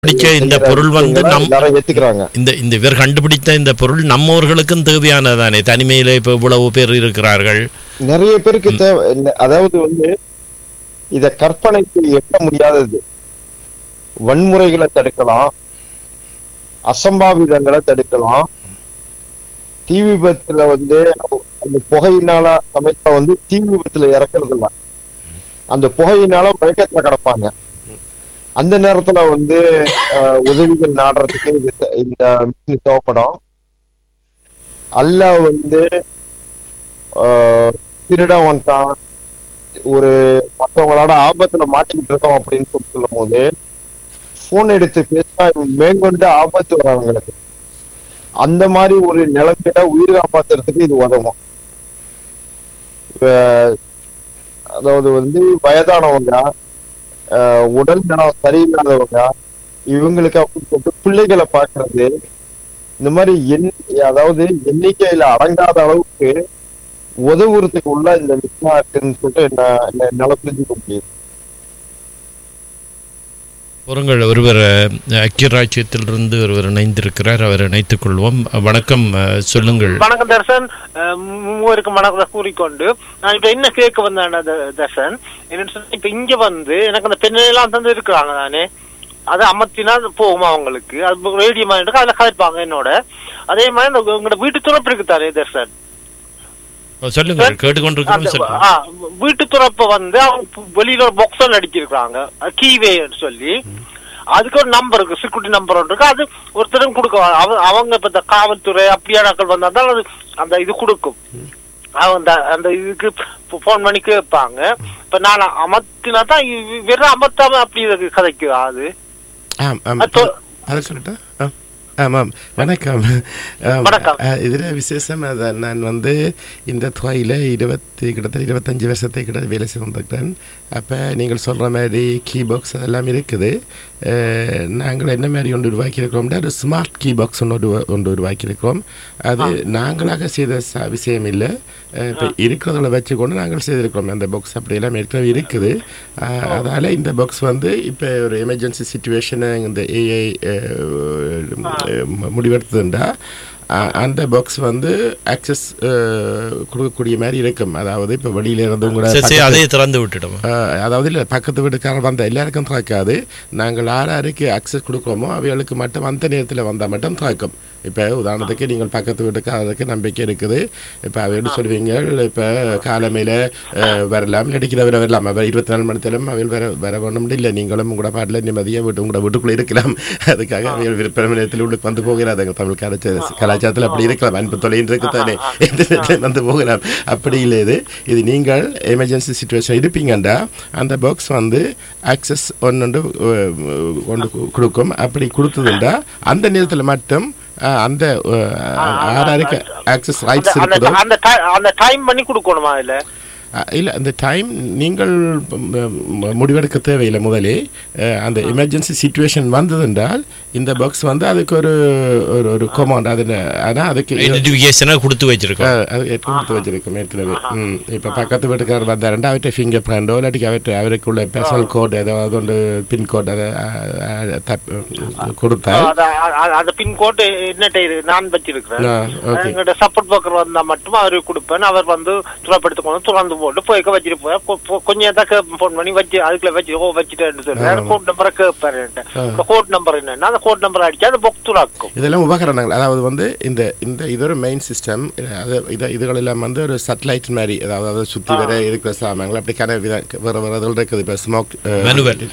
கண்டுபிடிச்ச இந்த பொருள் வந்து நம் எல்லாரும் ஏத்துக்கிறாங்க இந்த இந்த இவர் கண்டுபிடித்த இந்த பொருள் நம்மவர்களுக்கும் தேவையானதானே தனிமையில இப்ப இவ்வளவு பேர் இருக்கிறார்கள் நிறைய பேருக்கு தேவை இந்த- அதாவது வந்து இத கற்பனைக்கு எட்ட முடியாதது வன்முறைகளை தடுக்கலாம் அசம்பாவிதங்களை தடுக்கலாம் தீ விபத்துல வந்து அந்த புகையினால சமயத்துல வந்து தீ விபத்துல இறக்குறது இல்ல அந்த புகையினால மயக்கத்துல கிடப்பாங்க அந்த நேரத்துல வந்து அஹ், உதவிகள் நாடுறதுக்கு இது தே- இந்த மிஷின் தேவைப்படும் அல்ல வந்து ஆஹ், திருடன் வந்துட்டான் ஒரு மற்றவங்களோட ஆபத்துல மாட்டிக்கிட்டு இருக்கோம் அப்படின்னு சொல்லி சொல்லும் போது போன் எடுத்து பேசினா இவன் மேற்கொண்டு ஆபத்து வரும் அவங்களுக்கு அந்த மாதிரி ஒரு நிலைமையில உயிர் காப்பாத்துறதுக்கு இது உதவும் இப்ப, அதாவது வந்து வயதானவங்க ஆஹ், உடல் நலம் சரியில்லாதவங்க இவங்களுக்கு அப்படி சொல்லிட்டு பிள்ளைகளை பார்க்கறது இந்த மாதிரி எண் அதாவது எண்ணிக்கையில அடங்காத அளவுக்கு உதவுறதுக்கு உள்ள இந்த விஷயம் இருக்குன்னு சொல்லிட்டு என்ன என்ன- என்னால புரிஞ்சுக்க முடியுது ஒருங்கள் ஒருவர் அஹ், ஐக்கிய ராஜ்யத்திலிருந்து ஒருவர் இணைந்திருக்கிறார் அவர் இணைத்துக் கொள்வோம் வணக்கம் அஹ், சொல்லுங்கள் வணக்கம் தர்சன் அஹ் மூவருக்கும் வணக்கத்தை கூறிக்கொண்டு நான் இப்ப என்ன கேட்க வந்தேன் த- தர்சன் என்னன்னு சொன்னா இப்ப இங்க வந்து எனக்கு அந்த பெண்ணெல்லாம் தந்து இருக்கிறாங்க தானே அது அமர்த்தினா அது போகும் அவங்களுக்கு அது ரேடியோ மாதிரி இருக்கு அதுல கதைப்பாங்க என்னோட அதே மாதிரி இந்த உங்களோட வீட்டு துறப்பு இருக்கு தானே தர்சன் சொல்லுங்கள் கேட்டுக்கொண்டிருக்கிறோம் அந்த சொல்லுங்கள் ஆ, வீட்டு துறப்ப வந்து அவங்க பு- வெளியில ஒரு பாக்ஸ் அடிச்சிருக்காங்க கீவேன்னு சொல்லி அதுக்கு ஒரு நம்பர் இருக்கு செக்யூரிட்டி நம்பர் ஒன்று இருக்கு அது ஒருத்தரும் கொடுக்க அவ- அவங்க இப்ப இந்த காவல்துறை அப்படியானாக்கள் வந்தா தான் அது அந்த இது கொடுக்கும் அவங்க அந்த அந்த இதுக்கு போன் பண்ணி கேட்பாங்க இப்ப நான் அமர்த்தினா தான் இ- வெறும் அமர்த்தாம அப்படி இதுக்கு கதைக்குதா அது ஆம் ஆம் அது தொ- அது சொல்லட்டா ஆ ஆமாம் வணக்கம் ஆம், வணக்கம். ஆ, இதுல விசேஷம் அதான் நான் வந்து இந்த துறையில் இருபத்தி கிட்டத்தட்ட இருபத்தஞ்சி வருஷத்தை கிட்ட வேலை செய்திருக்கிறேன் அப்போ நீங்கள் சொல்கிற மாதிரி கீ பாக்ஸ் அதெல்லாம் இருக்குது அஹ், நாங்கள் என்ன மாதிரி ஒன்று உருவாக்கியிருக்கிறோம்னா ஒரு ஸ்மார்ட் கீ பாக்ஸ் ஒன்று உருவா- ஒன்று உருவாக்கியிருக்கிறோம் அது நாங்களாக செய்த ச- விஷயம் இல்லை இப்போ இருக்கிறதுல வச்சுக்கொண்டு நாங்கள் செய்திருக்கிறோம் அந்த பாக்ஸ் அப்படியெல்லாம் ஏற்கனவே இருக்குது அஹ், அதால இந்த பாக்ஸ் வந்து இப்போ ஒரு எமர்ஜென்சி சுச்சுவேஷனை இந்த ஏஐ முடிவெடுத்ததுண்டா அ- அந்த பாக்ஸ் வந்து ஆக்சஸ் கொடுக்கக்கூடிய மாதிரி இருக்கும் அதாவது இப்போ வெளியில இருந்து கூட சரி சரி பக்கத்து- அதையே திறந்து விட்டுடும் அஹ், அதாவது இல்லை பக்கத்து வீட்டுக்காரர் வந்த எல்லாருக்கும் திறக்காது நாங்கள் யார் யாருக்கு அக்சஸ் கொடுக்குறோமோ அவைகளுக்கு மட்டும் அந்த நேரத்தில் வந்தால் மட்டும் திறக்கும் இப்போ உதாரணத்துக்கு நீங்கள் பக்கத்து வீட்டுக்காரருக்கு நம்பிக்கை இருக்குது இப்போ அவையோடு சொல்லுவீங்க இப்போ காலமையில் வரலாம் நடிக்கிறவர் வரலாம் அவர் இருபத்தி நாலு மணி நேரம் அவையில் வர வர வேணும் இல்லை நீங்களும் உங்களோட பாட்டில் நிம்மதியாக வீட்டு உங்களோட வீட்டுக்குள்ளே இருக்கலாம் அதுக்காக அவைகள் விருப்பம் நேரத்தில் உள்ளுக்கு வந்து போகிறாங்க தமிழ் கலாச்சார கலாச்சாரத்தில் அப்படி இருக்கலாம் அன்பு தொலைன்னு இருக்குதானே எந்த நேரத்தில் வந்து போகலாம் அப்படி இல்லை இது இது நீங்கள் எமர்ஜென்சி சுச்சுவேஷன் இருப்பீங்கண்டா அந்த பாக்ஸ் வந்து ஆக்சஸ் ஒன்று கொண்டு கு- கொடுக்கும் அப்படி கொடுத்ததுண்டா அந்த நேரத்தில் மட்டும் அஹ், அந்த ஆறாருக்கு ஆக்சஸ் ரைட்ஸ் அந்த- இருக்குதோ அந்த அந்த ti- அந்த டைம் பண்ணி கொடுக்கணுமா இல்ல இல்லை அந்த டைம் நீங்கள் ம், ம், முடிவெடுக்க தேவையில்லை முதலே அஹ், அந்த எமர்ஜென்சி சுச்சுவேஷன் வந்ததென்றால் இந்த பாக்ஸ் வந்து அதுக்கு ஒரு ஒரு ஒரு கொமாண்ட் அது ஆனால் அதுக்கு ஐடென்டிஃபிகேஷனை கொடுத்து வச்சிருக்கோம் அஹ், அது ஏற்கனவே கொடுத்து வச்சிருக்கோம் ஏற்கனவே ம் இப்போ பக்கத்து வீட்டுக்காரர் வந்தாருண்டா அவர்கிட்ட ஃபிங்கர் பிரிண்டோ இல்லாட்டி அவர்கிட்ட அவருக்குள்ள பர்சனல் கோட் ஏதாவது ஒன்று பின்கோட் அதை அஹ், அஹ், தப் கொடுத்தால் அத- அ- அந்த பின்கோடு என்ன நான் வச்சிருக்கிறேன் ஆ, okay. எங்கிட்ட சப்போர்ட் ஒர்க்கர் வந்தா மட்டும் அவருக்கு கொடுப்பேன் அவர் வந்து துறப்படுத்து கொண்டு துறந்து போட்டு போய்க்க வச்சுட்டு போய் கொ- கொ- கொஞ்சம் தான் போன் பண்ணி வச்சு அதுக்குள்ள வச்சு ஓ வச்சுட்டேன்னு சொல்றேன் கோட் நம்பரை கேட்பாரு கோட் நம்பர் என்னன்னா அந்த கோட் நம்பர் அடிச்சா அந்த புக் துறாக்கும் இதெல்லாம் உபகரணங்கள் அதாவது வந்து இந்த இந்த இது ஒரு மெயின் சிஸ்டம் அது இது இதுகள் எல்லாம் வந்து ஒரு சட்டலைட் மாதிரி அதாவது அதை சுற்றி வர இருக்கிற சாமான்கள் அப்படி கன வித வேறு வேறு இதில் இருக்குது இப்போ ஸ்மோக் Manual.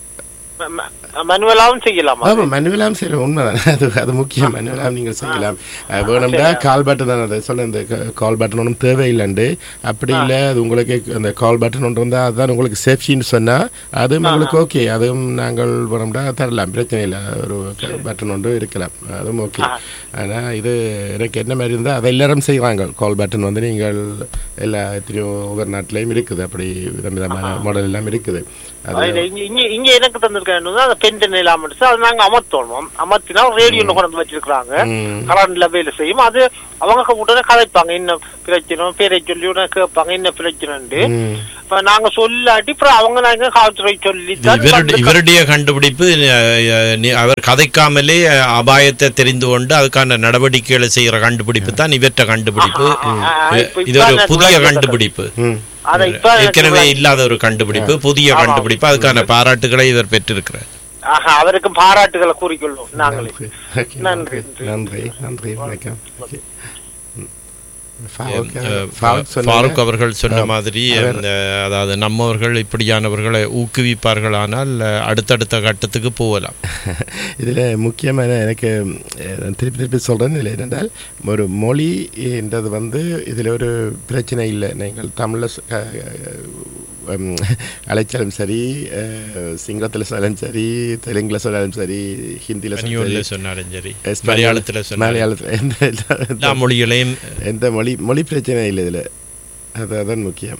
மனுவலாவும் செய்யலாமா ஆமாம் மனுவலாம் சரி உண்மைதான் அது அது முக்கியம் மனுவலாம் நீங்கள் செய்யலாம் அஹ், வேணும்னா கால் பட்டன் தான் அதை சொன்ன இந்த கால் பட்டன் ஒன்றும் தேவையில்லைண்டு அப்படி இல்லை அது உங்களுக்கு அந்த கால் பட்டன் ஒன்று இருந்தால் அதுதான் உங்களுக்கு சேஃப்டின்னு சொன்னால் அதுவும் உங்களுக்கு ஓகே அதுவும் நாங்கள் வேணும்னா தரலாம் பிரச்சனை இல்லை ஒரு பட்டன் ஒன்று இருக்கலாம் அதுவும் ஓகே ஆனால் இது எனக்கு என்ன மாதிரி இருந்தால் அதை எல்லாரும் செய்கிறாங்க கால் பட்டன் வந்து நீங்கள் எல்லா எத்தனையோ ஒவ்வொரு நாட்டிலையும் இருக்குது அப்படி விதம் விதமான மாடல் எல்லாம் இருக்குது அது அதுல இங்க- இங்க இங்க எனக்கு தந்திருக்க இருக்கேன்னு அந்த பென்டன் இல்லாம இருந்துச்சு அதை நாங்க அமர்த்தணும் அமர்த்தினா ரேடியோ கொண்டு வந்து வச்சிருக்காங்க ம். கரண்ட்ல வேலை செய்யும் அது அவங்க உடனே கதைப்பாங்க என்ன பிரச்சனை பேரை சொல்லி உடனே கேட்பாங்க என்ன பிரச்சனைண்டு ம். இப்ப நாங்க சொல்லாட்டி அப்புறம் அவங்க நாங்க காவல்துறை சொல்லி தான் இவருடைய வந்து இவருடைய கண்டுபிடிப்பு அஹ், அஹ், நீ- அவர் கதைக்காமலே அஹ், அபாயத்தை தெரிந்து கொண்டு அதுக்கான நடவடிக்கைகளை செய்யற கண்டுபிடிப்பு தான் இவற்ற கண்டுபிடிப்பு ஆ, ஆ, ஆ, இப்ப இது ஒரு இப்ப புதிய எனக்கு கண்டுபிடிப்பு ம். அதை இப்ப எனக்கு ஏற்கனவே இல்லாத ஒரு கண்டுபிடிப்பு புதிய ஆமா. கண்டுபிடிப்பு அதுக்கான பாராட்டுகளை இவர் பெற்றிருக்கிறார் ஆஹா, அவருக்கும் பாராட்டுகளை கூறிக்கொள்வோம் நாங்களே Okay, நன்றி. நன்றி நன்றி வணக்கம் Okay. ம். ஃபாரூக் அஹ், ஃபாரூக் சொன்னாங்க. ஃபாரூக் அவர்கள் சொன்ன ஆம். மாதிரி அவர்- அந்த அதாவது நம்மவர்கள் இப்படியானவர்களை ஊக்குவிப்பார்களானால் அஹ், அடுத்தடுத்த கட்டத்துக்கு போகலாம் இதில் முக்கியமான எனக்கு அஹ், நான் திருப்பி திருப்பி சொல்கிறேன் இதில் என்னென்றால் ஒரு மொழி என்றது வந்து இதில் ஒரு பிரச்சனை இல்லை நீங்கள் தமிழில் அழைச்சாலும் சரி சிங்களத்தில் சொன்னாலும் சரி தெலுங்கில் சொன்னாலும் சரி ஹிந்தியில் பனியூர்ல சொன்னாலும் சொன்னாலும் சரி சரி மலையாளத்துல சொன்னாலும் மலையாளத்தில் எந்த எல்லா எந்த மொழிகளையும் எந்த மொழி மொழி பிரச்சனை இல்லை இதில் அது அதான் முக்கியம்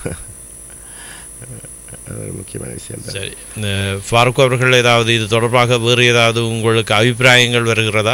அது ஒரு முக்கியமான விஷயம் தான் சரி அஹ், ஃபாரூக் அவர்கள் ஏதாவது இது தொடர்பாக வேறு ஏதாவது உங்களுக்கு அபிப்பிராயங்கள் வருகிறதா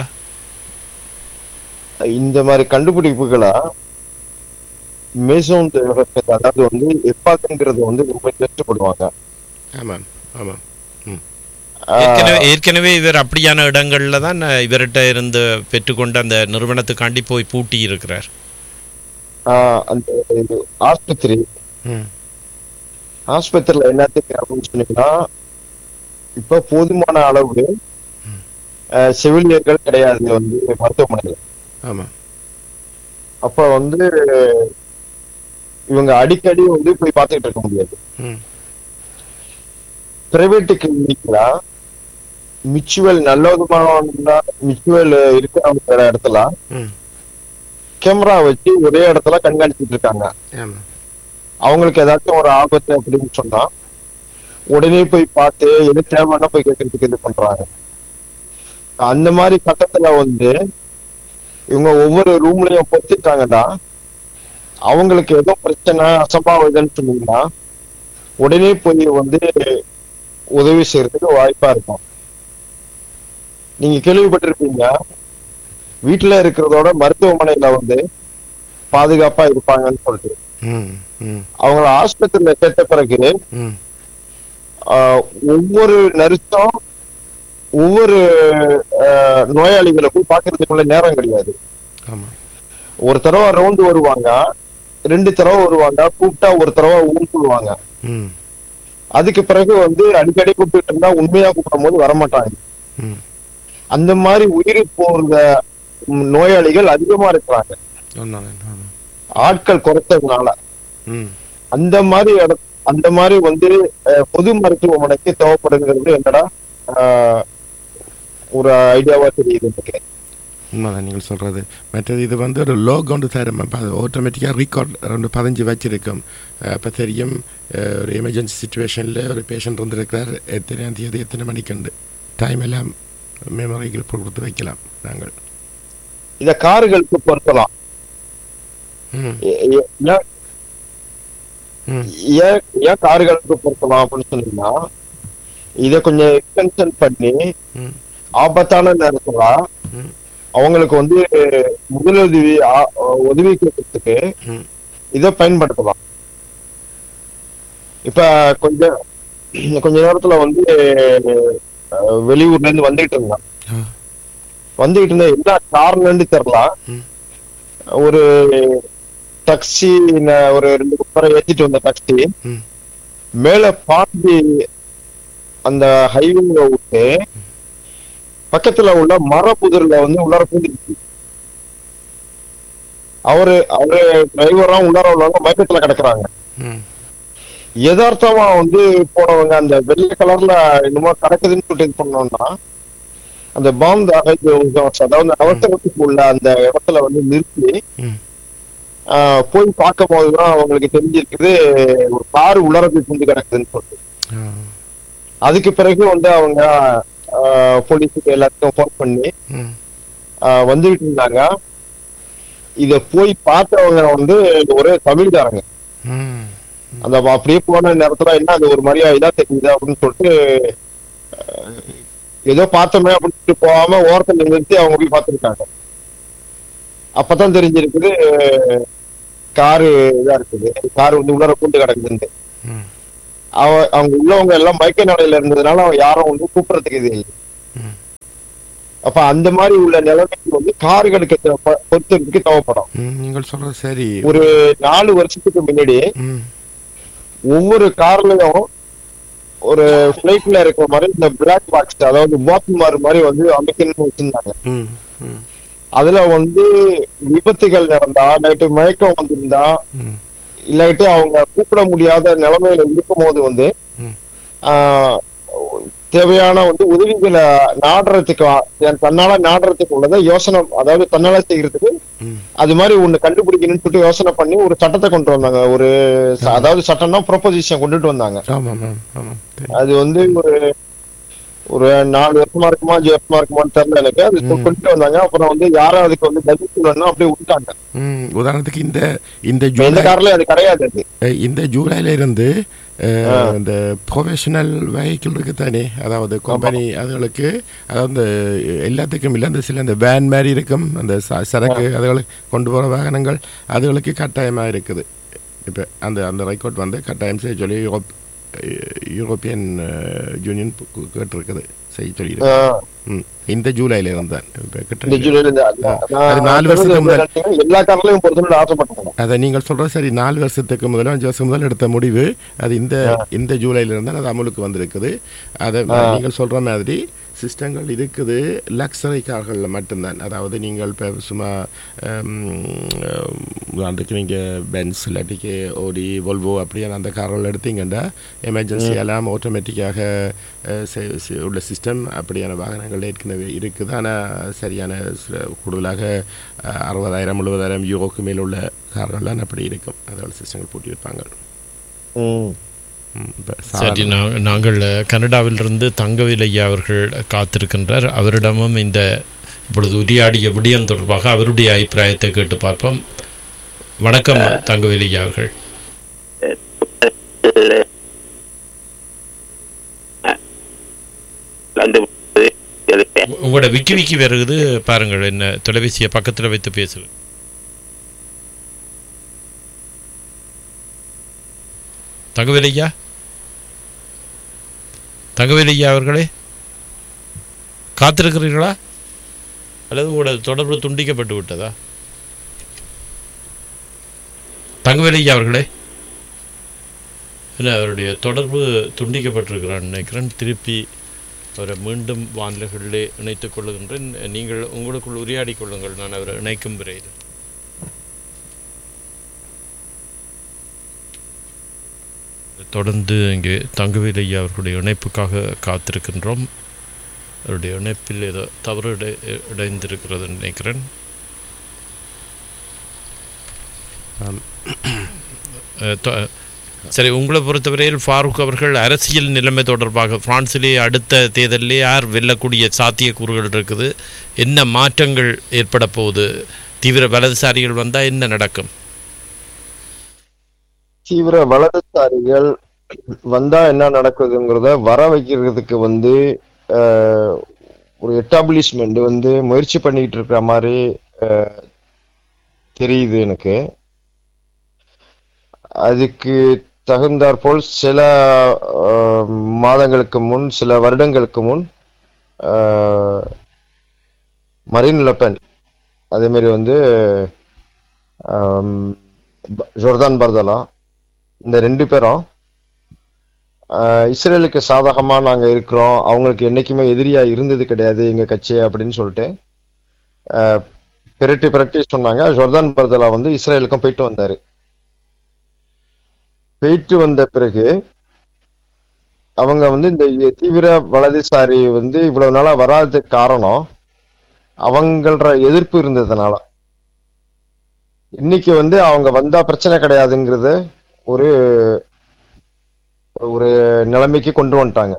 இந்த மாதிரி கண்டுபிடிப்புகளா மேசோன் அதாவது வந்து எப்பாக்குங்கிறது வந்து ரொம்ப கஷ்டப்படுவாங்க ஆமாம் ஆமாம் ஏற்கனவே ஏற்கனவே இவர் அப்படியான இடங்கள்ல தான் அஹ், இவர்கிட்ட இருந்து பெற்றுக்கொண்டு அந்த நிறுவனத்துக்காண்டி போய் பூட்டி இருக்கிறார் ஆஹ் அந்த இது ஆஸ்பத்திரி ம் ஆஸ்பத்திரியில என்னத்துக்கு அப்படின்னு சொன்னீங்கன்னா இப்ப போதுமான அளவு ஆஹ் செவிலியர்கள் கிடையாது வந்து மருத்துவமனையில் ஆமாம் அப்ப வந்து இவங்க அடிக்கடி வந்து போய் பார்த்துக்கிட்டு இருக்க முடியாது ம் பிரைவேட் கிளினிக்ல மிச்சுவல் நல்ல விதமான மிச்சுவல் இருக்கிற இடத்துல ம் கேமரா வச்சு ஒரே இடத்துல கண்காணிச்சிட்டு இருக்காங்க ஆமாம் அவங்களுக்கு ஏதாச்சும் ஒரு ஆபத்து அப்படின்னு சொன்னா உடனே போய் பார்த்து எது தேவைன்னா போய் கேட்கறதுக்கு இது பண்றாங்க அந்த மாதிரி கட்டத்துல வந்து இவங்க ஒவ்வொரு ரூம்லயும் பொறுத்துட்டாங்கன்னா அவங்களுக்கு ஏதோ பிரச்சனை அசம்பாவிதம்னு சொன்னீங்கன்னா உடனே போய் வந்து உதவி செய்யறதுக்கு வாய்ப்பா இருக்கும் நீங்க கேள்விப்பட்டிருப்பீங்க வீட்டுல இருக்கிறதோட மருத்துவமனையில வந்து பாதுகாப்பா இருப்பாங்கன்னு சொல்லிட்டு ம் ம் அவங்கள ஆஸ்பத்திரியில கேட்ட பிறகு ம் ஆஹ், ஒவ்வொரு நர்ஸும் ஒவ்வொரு ஆஹ், நோயாளிகளை போய் பாக்குறதுக்குள்ள நேரம் கிடையாது ஆமாம் ஒரு தடவை ரவுண்டு வருவாங்க ரெண்டு தடவை வருவாங்க கூப்பிட்டா ஒரு தடவை ஊர் சொல்லுவாங்க ம் அதுக்கு பிறகு வந்து அடிக்கடி கூப்பிட்டு இருந்தா உண்மையா கூப்பிடும் போது வரமாட்டாங்க ம் அந்த மாதிரி உயிர் போற ம், நோயாளிகள் அதிகமா இருக்கிறாங்க ஒன்றும் ஆமாம் ஆட்கள் குறைச்சதுனால ம் அந்த மாதிரி இட- அந்த மாதிரி வந்து அஹ், பொது மருத்துவமனைக்கு தேவைப்படுங்கிறது என்னடா ஆஹ், ஒரு ஐடியாவா தெரியுது எனக்கு உண்மைதான் நீங்கள் சொல்கிறது மற்றது இது வந்து ஒரு லோ கொண்டு தரும் அப்போ அது ஆட்டோமேட்டிக்காக ரீகார்ட் ரெண்டு பதிஞ்சு வச்சிருக்கும் அப்போ தெரியும் அஹ், ஒரு எமர்ஜென்சி சுச்சுவேஷனில் ஒரு பேஷண்ட் இருந்திருக்கிறார் எத்தனையாம் தேதி எத்தனை மணிக்குண்டு டைம் எல்லாம் மெமரிகள் கொடுத்து வைக்கலாம் நாங்கள் இத கார்களுக்கு பொருத்தலாம் ம் ஏ- ஏ- ஏன் ம் ஏன் ஏன் கார்களுக்கு பொருத்தலாம் அப்படின்னு சொன்னீங்கன்னா இத கொஞ்சம் எக்ஸ்டென்ஷன் பண்ணி ம் ஆபத்தான நேரத்துல ம். அவங்களுக்கு வந்து முதலுதவி ஆ- உதவி கேட்கறதுக்கு ம் இதை பயன்படுத்தலாம் இப்ப கொஞ்சம் கொஞ்ச நேரத்துல வந்து அஹ், வெளியூர்ல இருந்து வந்துட்டு இருந்தான் ஆ. வந்துகிட்டு இருந்த என்ன காரணம்னு தெரியலாம் ம். ஒரு டாக்ஸி ஒரு ரெண்டு பேரை ஏத்திட்டு வந்த டாக்ஸி ம் மேல பாண்டி அந்த ஹைவே விட்டு பக்கத்துல உள்ள மரப்புதிர்ல வந்து உள்ளார பூந்துருச்சு அவரு அவரு டிரைவரும் உள்ளார உள்ளவங்க மயக்கத்துல கிடக்குறாங்க ம் யதார்த்தமா வந்து போனவங்க அந்த வெள்ளை கலர்ல என்னமோ கிடக்குதுன்னு சொல்லிட்டு இது பண்ணோம்னா அந்த பாம்பு அதாவது அவசரத்துக்கு உள்ள அந்த இடத்துல வந்து நிறுத்தி ம் ஆஹ், போய் பார்க்கும் போதுதான் அவங்களுக்கு தெரிஞ்சிருக்குது ஒரு கார் உலரத்து துண்டு கிடக்குதுன்னு சொல்லிட்டு ஆ அதுக்கு பிறகு வந்து அவங்க ஆஹ், போலீஸுக்கு எல்லாத்துக்கும் ஃபோன் பண்ணி ம் ஆஹ், வந்துகிட்டு இருந்தாங்க இத போய் பார்த்தவங்க வந்து ஒரே தமிழ்காரங்க ம் அந்த அப்படியே போன நேரத்துல என்ன அது ஒரு மாதிரியா இதா தெரியுது அப்படின்னு சொல்லிட்டு ஏதோ பார்த்தோமே அப்படின்னு போகாம ஓரத்தில் நிறுத்தி அவங்க போய் பார்த்துருக்காங்க அப்பதான் தெரிஞ்சிருக்குது காரு இதா இருக்குது கார் வந்து உள்ளர கூண்டு கிடக்குதுன்ட்டு ம். அவ அவங்க உள்ளவங்க எல்லாம் மயக்க நிலையில இருந்ததுனால அவங்க யாரும் வந்து கூப்பிடறதுக்கு இது இல்லை ம். அப்ப அந்த மாதிரி உள்ள நிலைமைக்கு வந்து கார்களுக்கு தேவை- பொறுத்தவரைக்கும் தேவைப்படும் ம், நீங்கள் சொல்றது சரி ஒரு நாலு வருஷத்துக்கு முன்னாடி ம் ஒவ்வொரு கார்லயும் ஒரு பிளைட்ல இருக்கிற மாதிரி இந்த பிளாக் பாக்ஸ் அதாவது பாத்மார் மாதிரி வந்து அமைக்கணும்னு வச்சிருந்தாங்க ம் ம் அதுல வந்து விபத்துகள் நடந்தா இல்லாட்டி மயக்கம் வந்திருந்தா ம் இல்லாட்டி அவங்க கூப்பிட முடியாத நிலைமையில இருக்கும் போது வந்து ம். ஆஹ், தேவையான வந்து உதவிகளை நாடுறதுக்கு என் தன்னால நாடுறதுக்கு உள்ளதை யோசனை அதாவது தன்னால செய்யறதுக்கு ம் அது மாதிரி ஒண்ணு கண்டுபிடிக்கணும்னு சொல்லிட்டு யோசனை பண்ணி ஒரு சட்டத்தை கொண்டு வந்தாங்க ஒரு ச- அதாவது சட்டம்னா ப்ரொபோசிஷன் கொண்டுட்டு வந்தாங்க ஆமாம் ஆமாம் ஆமாம் தெரியும். அது வந்து ஒரு ஒரு நாலு வருஷமா இருக்குமா அஞ்சு வருஷமா இருக்குமான்னு தெரியல எனக்கு அது ம். கொண்டு வந்தாங்க அப்புறம் வந்து யாரும் அதுக்கு வந்து பதில் சொல்லணும் அப்படியே விட்டாங்க ம் உதாரணத்துக்கு இந்த இந்த இப்ப எந்த ஜூலை கார்லயும் அது கிடையாது அது அஹ் இந்த ஜூலைல இருந்து அஹ், இந்த ப்ரொஃபஷனல் வெஹிக்கிள் இருக்கு தானே அதாவது கம்பெனி அதுகளுக்கு அதாவது இந்த எல்லாத்துக்கும் இல்லை அந்த சில இந்த வேன் மாதிரி இருக்கும் அந்த ச- சரக்கு அதுகளுக்கு கொண்டு போகிற வாகனங்கள் அதுகளுக்கு கட்டாயமாக இருக்குது இப்போ அந்த அந்த ரெக்கார்ட் வந்து கட்டாயம் செய்ய சொல்லி Europe uh, European uh, Union கு- கேட்டிருக்குது செய்ய சொல்லி ஆஹ் ம் இந்த ஜூலைல இருந்தான் இப்போ இந்த கிட்ட ஜூலைல இருந்து அது- ஆ. நான் அது நாலு வருஷத்துக்கு சொல்றது முன்னாடி. என்னன்னா, எல்லா கார்லயும் பொறுத்தவரை ஆசைப்பட்டாங்க அதை நீங்கள் சொல்கிறது சரி நாலு வருஷத்துக்கு முதல்ல அஞ்சு வருஷம் முதல் எடுத்த முடிவு அது இந்த இந்த ஜூலைல இருந்தால் அது அமலுக்கு வந்திருக்குது அதை நீங்கள் சொல்கிற மாதிரி சிஸ்டங்கள் இருக்குது லக்ஸரி கார்களில் மட்டும்தான் அதாவது நீங்கள் இப்போ சும்மா உதாரணத்துக்கு நீங்கள் பென்ஸ் இல்லாட்டிக்கு ஓடி volvo அப்படியான அந்த கார்கள் எடுத்தீங்கன்னா எமர்ஜென்சி அலாம் ஆட்டோமேட்டிக்காக உள்ள சிஸ்டம் அப்படியான வாகனங்கள் ஏற்கனவே இருக்குது ஆனால் சரியான சில கூடுதலாக அஹ், அறுபதாயிரம் எழுபதாயிரம் யூரோக்கு மேல் உள்ள கார்கள்லாம் அப்படி இருக்கும் அதோட சிஸ்டங்கள் பூட்டி வைப்பாங்க ம். ம், இப்ப சரி சாதாரண- நா- நாங்கள் கனடாவிலிருந்து தங்கவேல் ஐயா அவர்கள் காத்திருக்கின்றார் அவரிடமும் இந்த இப்பொழுது உரையாடிய விடயம் தொடர்பாக அவருடைய அபிப்பிராயத்தை கேட்டு பார்ப்போம் வணக்கம் தங்கவேல் ஐயா அவர்கள் வந்து உ- உங்களோட விக்கி விக்கி வருகுது பாருங்கள் என்ன தொலைபேசியை பக்கத்தில் வைத்து பேசுது தங்கவேல் ஐயா தங்கவேல் ஐயா அவர்களே காத்திருக்கிறீர்களா அல்லது உங்களோட தொடர்பு துண்டிக்கப்பட்டு விட்டதா தங்கவேல் ஐயா அவர்களே இல்லை அவருடைய தொடர்பு துண்டிக்கப்பட்டிருக்கிறான் நினைக்கிறேன் திருப்பி அவரை மீண்டும் வானிலைகளிலே இணைத்துக் கொள்ளுகின்றேன் நீங்கள் உங்களுக்குள் உரையாடிக் கொள்ளுங்கள் நான் அவரை இணைக்கும் விரைவில் தொடர்ந்து இங்கே தங்கவேல் ஐயா அவர்களுடைய இணைப்புக்காக காத்திருக்கின்றோம் அவருடைய இணைப்பில் ஏதோ தவறு இடை இடைந்திருக்கிறதுன்னு நினைக்கிறேன் ஆம். அஹ், தொ- சரி உங்களை பொறுத்தவரையில் ஃபாரூக் அவர்கள் அரசியல் நிலைமை தொடர்பாக பிரான்சிலே அடுத்த தேர்தலிலே யார் வெல்லக்கூடிய சாத்தியக்கூறுகள் இருக்குது என்ன மாற்றங்கள் ஏற்பட போகுது தீவிர வலதுசாரிகள் வந்தால் என்ன நடக்கும் தீவிர வலதுசாரிகள் வந்தா என்ன நடக்குதுங்கிறத வர வைக்கிறதுக்கு வந்து ஆஹ், ஒரு எஸ்டாப்ளிஷ்மெண்ட் வந்து முயற்சி பண்ணிட்டு இருக்கிற மாதிரி ஆஹ், தெரியுது எனக்கு அதுக்கு தகுந்தாற்போல் சில ஆஹ், மாதங்களுக்கு முன் சில வருடங்களுக்கு முன் ஆஹ், மரீன் லெப்பன் அதே மாதிரி வந்து ஆம், ப- ஜோர்தான் பர்தலா இந்த ரெண்டு பேரும் ஆஹ், இஸ்ரேலுக்கு சாதகமா நாங்க இருக்கிறோம் அவங்களுக்கு என்னைக்குமே எதிரியா இருந்தது கிடையாது எங்க கட்சி அப்படின்னு சொல்லிட்டு ஆஹ், பிரட்டி பிரட்டி சொன்னாங்க ஜோர்தான் பர்தலா வந்து இஸ்ரேலுக்கும் போயிட்டு வந்தாரு போயிட்டு வந்த பிறகு அவங்க வந்து இந்த தீவிர வலதுசாரி வந்து இவ்வளவு நாளா வராததுக்கு காரணம் அவங்கள எதிர்ப்பு இருந்ததுனால இன்னைக்கு வந்து அவங்க வந்தா பிரச்சனை கிடையாதுங்கிறது ஒரு ஒரு நிலைமைக்கு கொண்டு வந்துட்டாங்க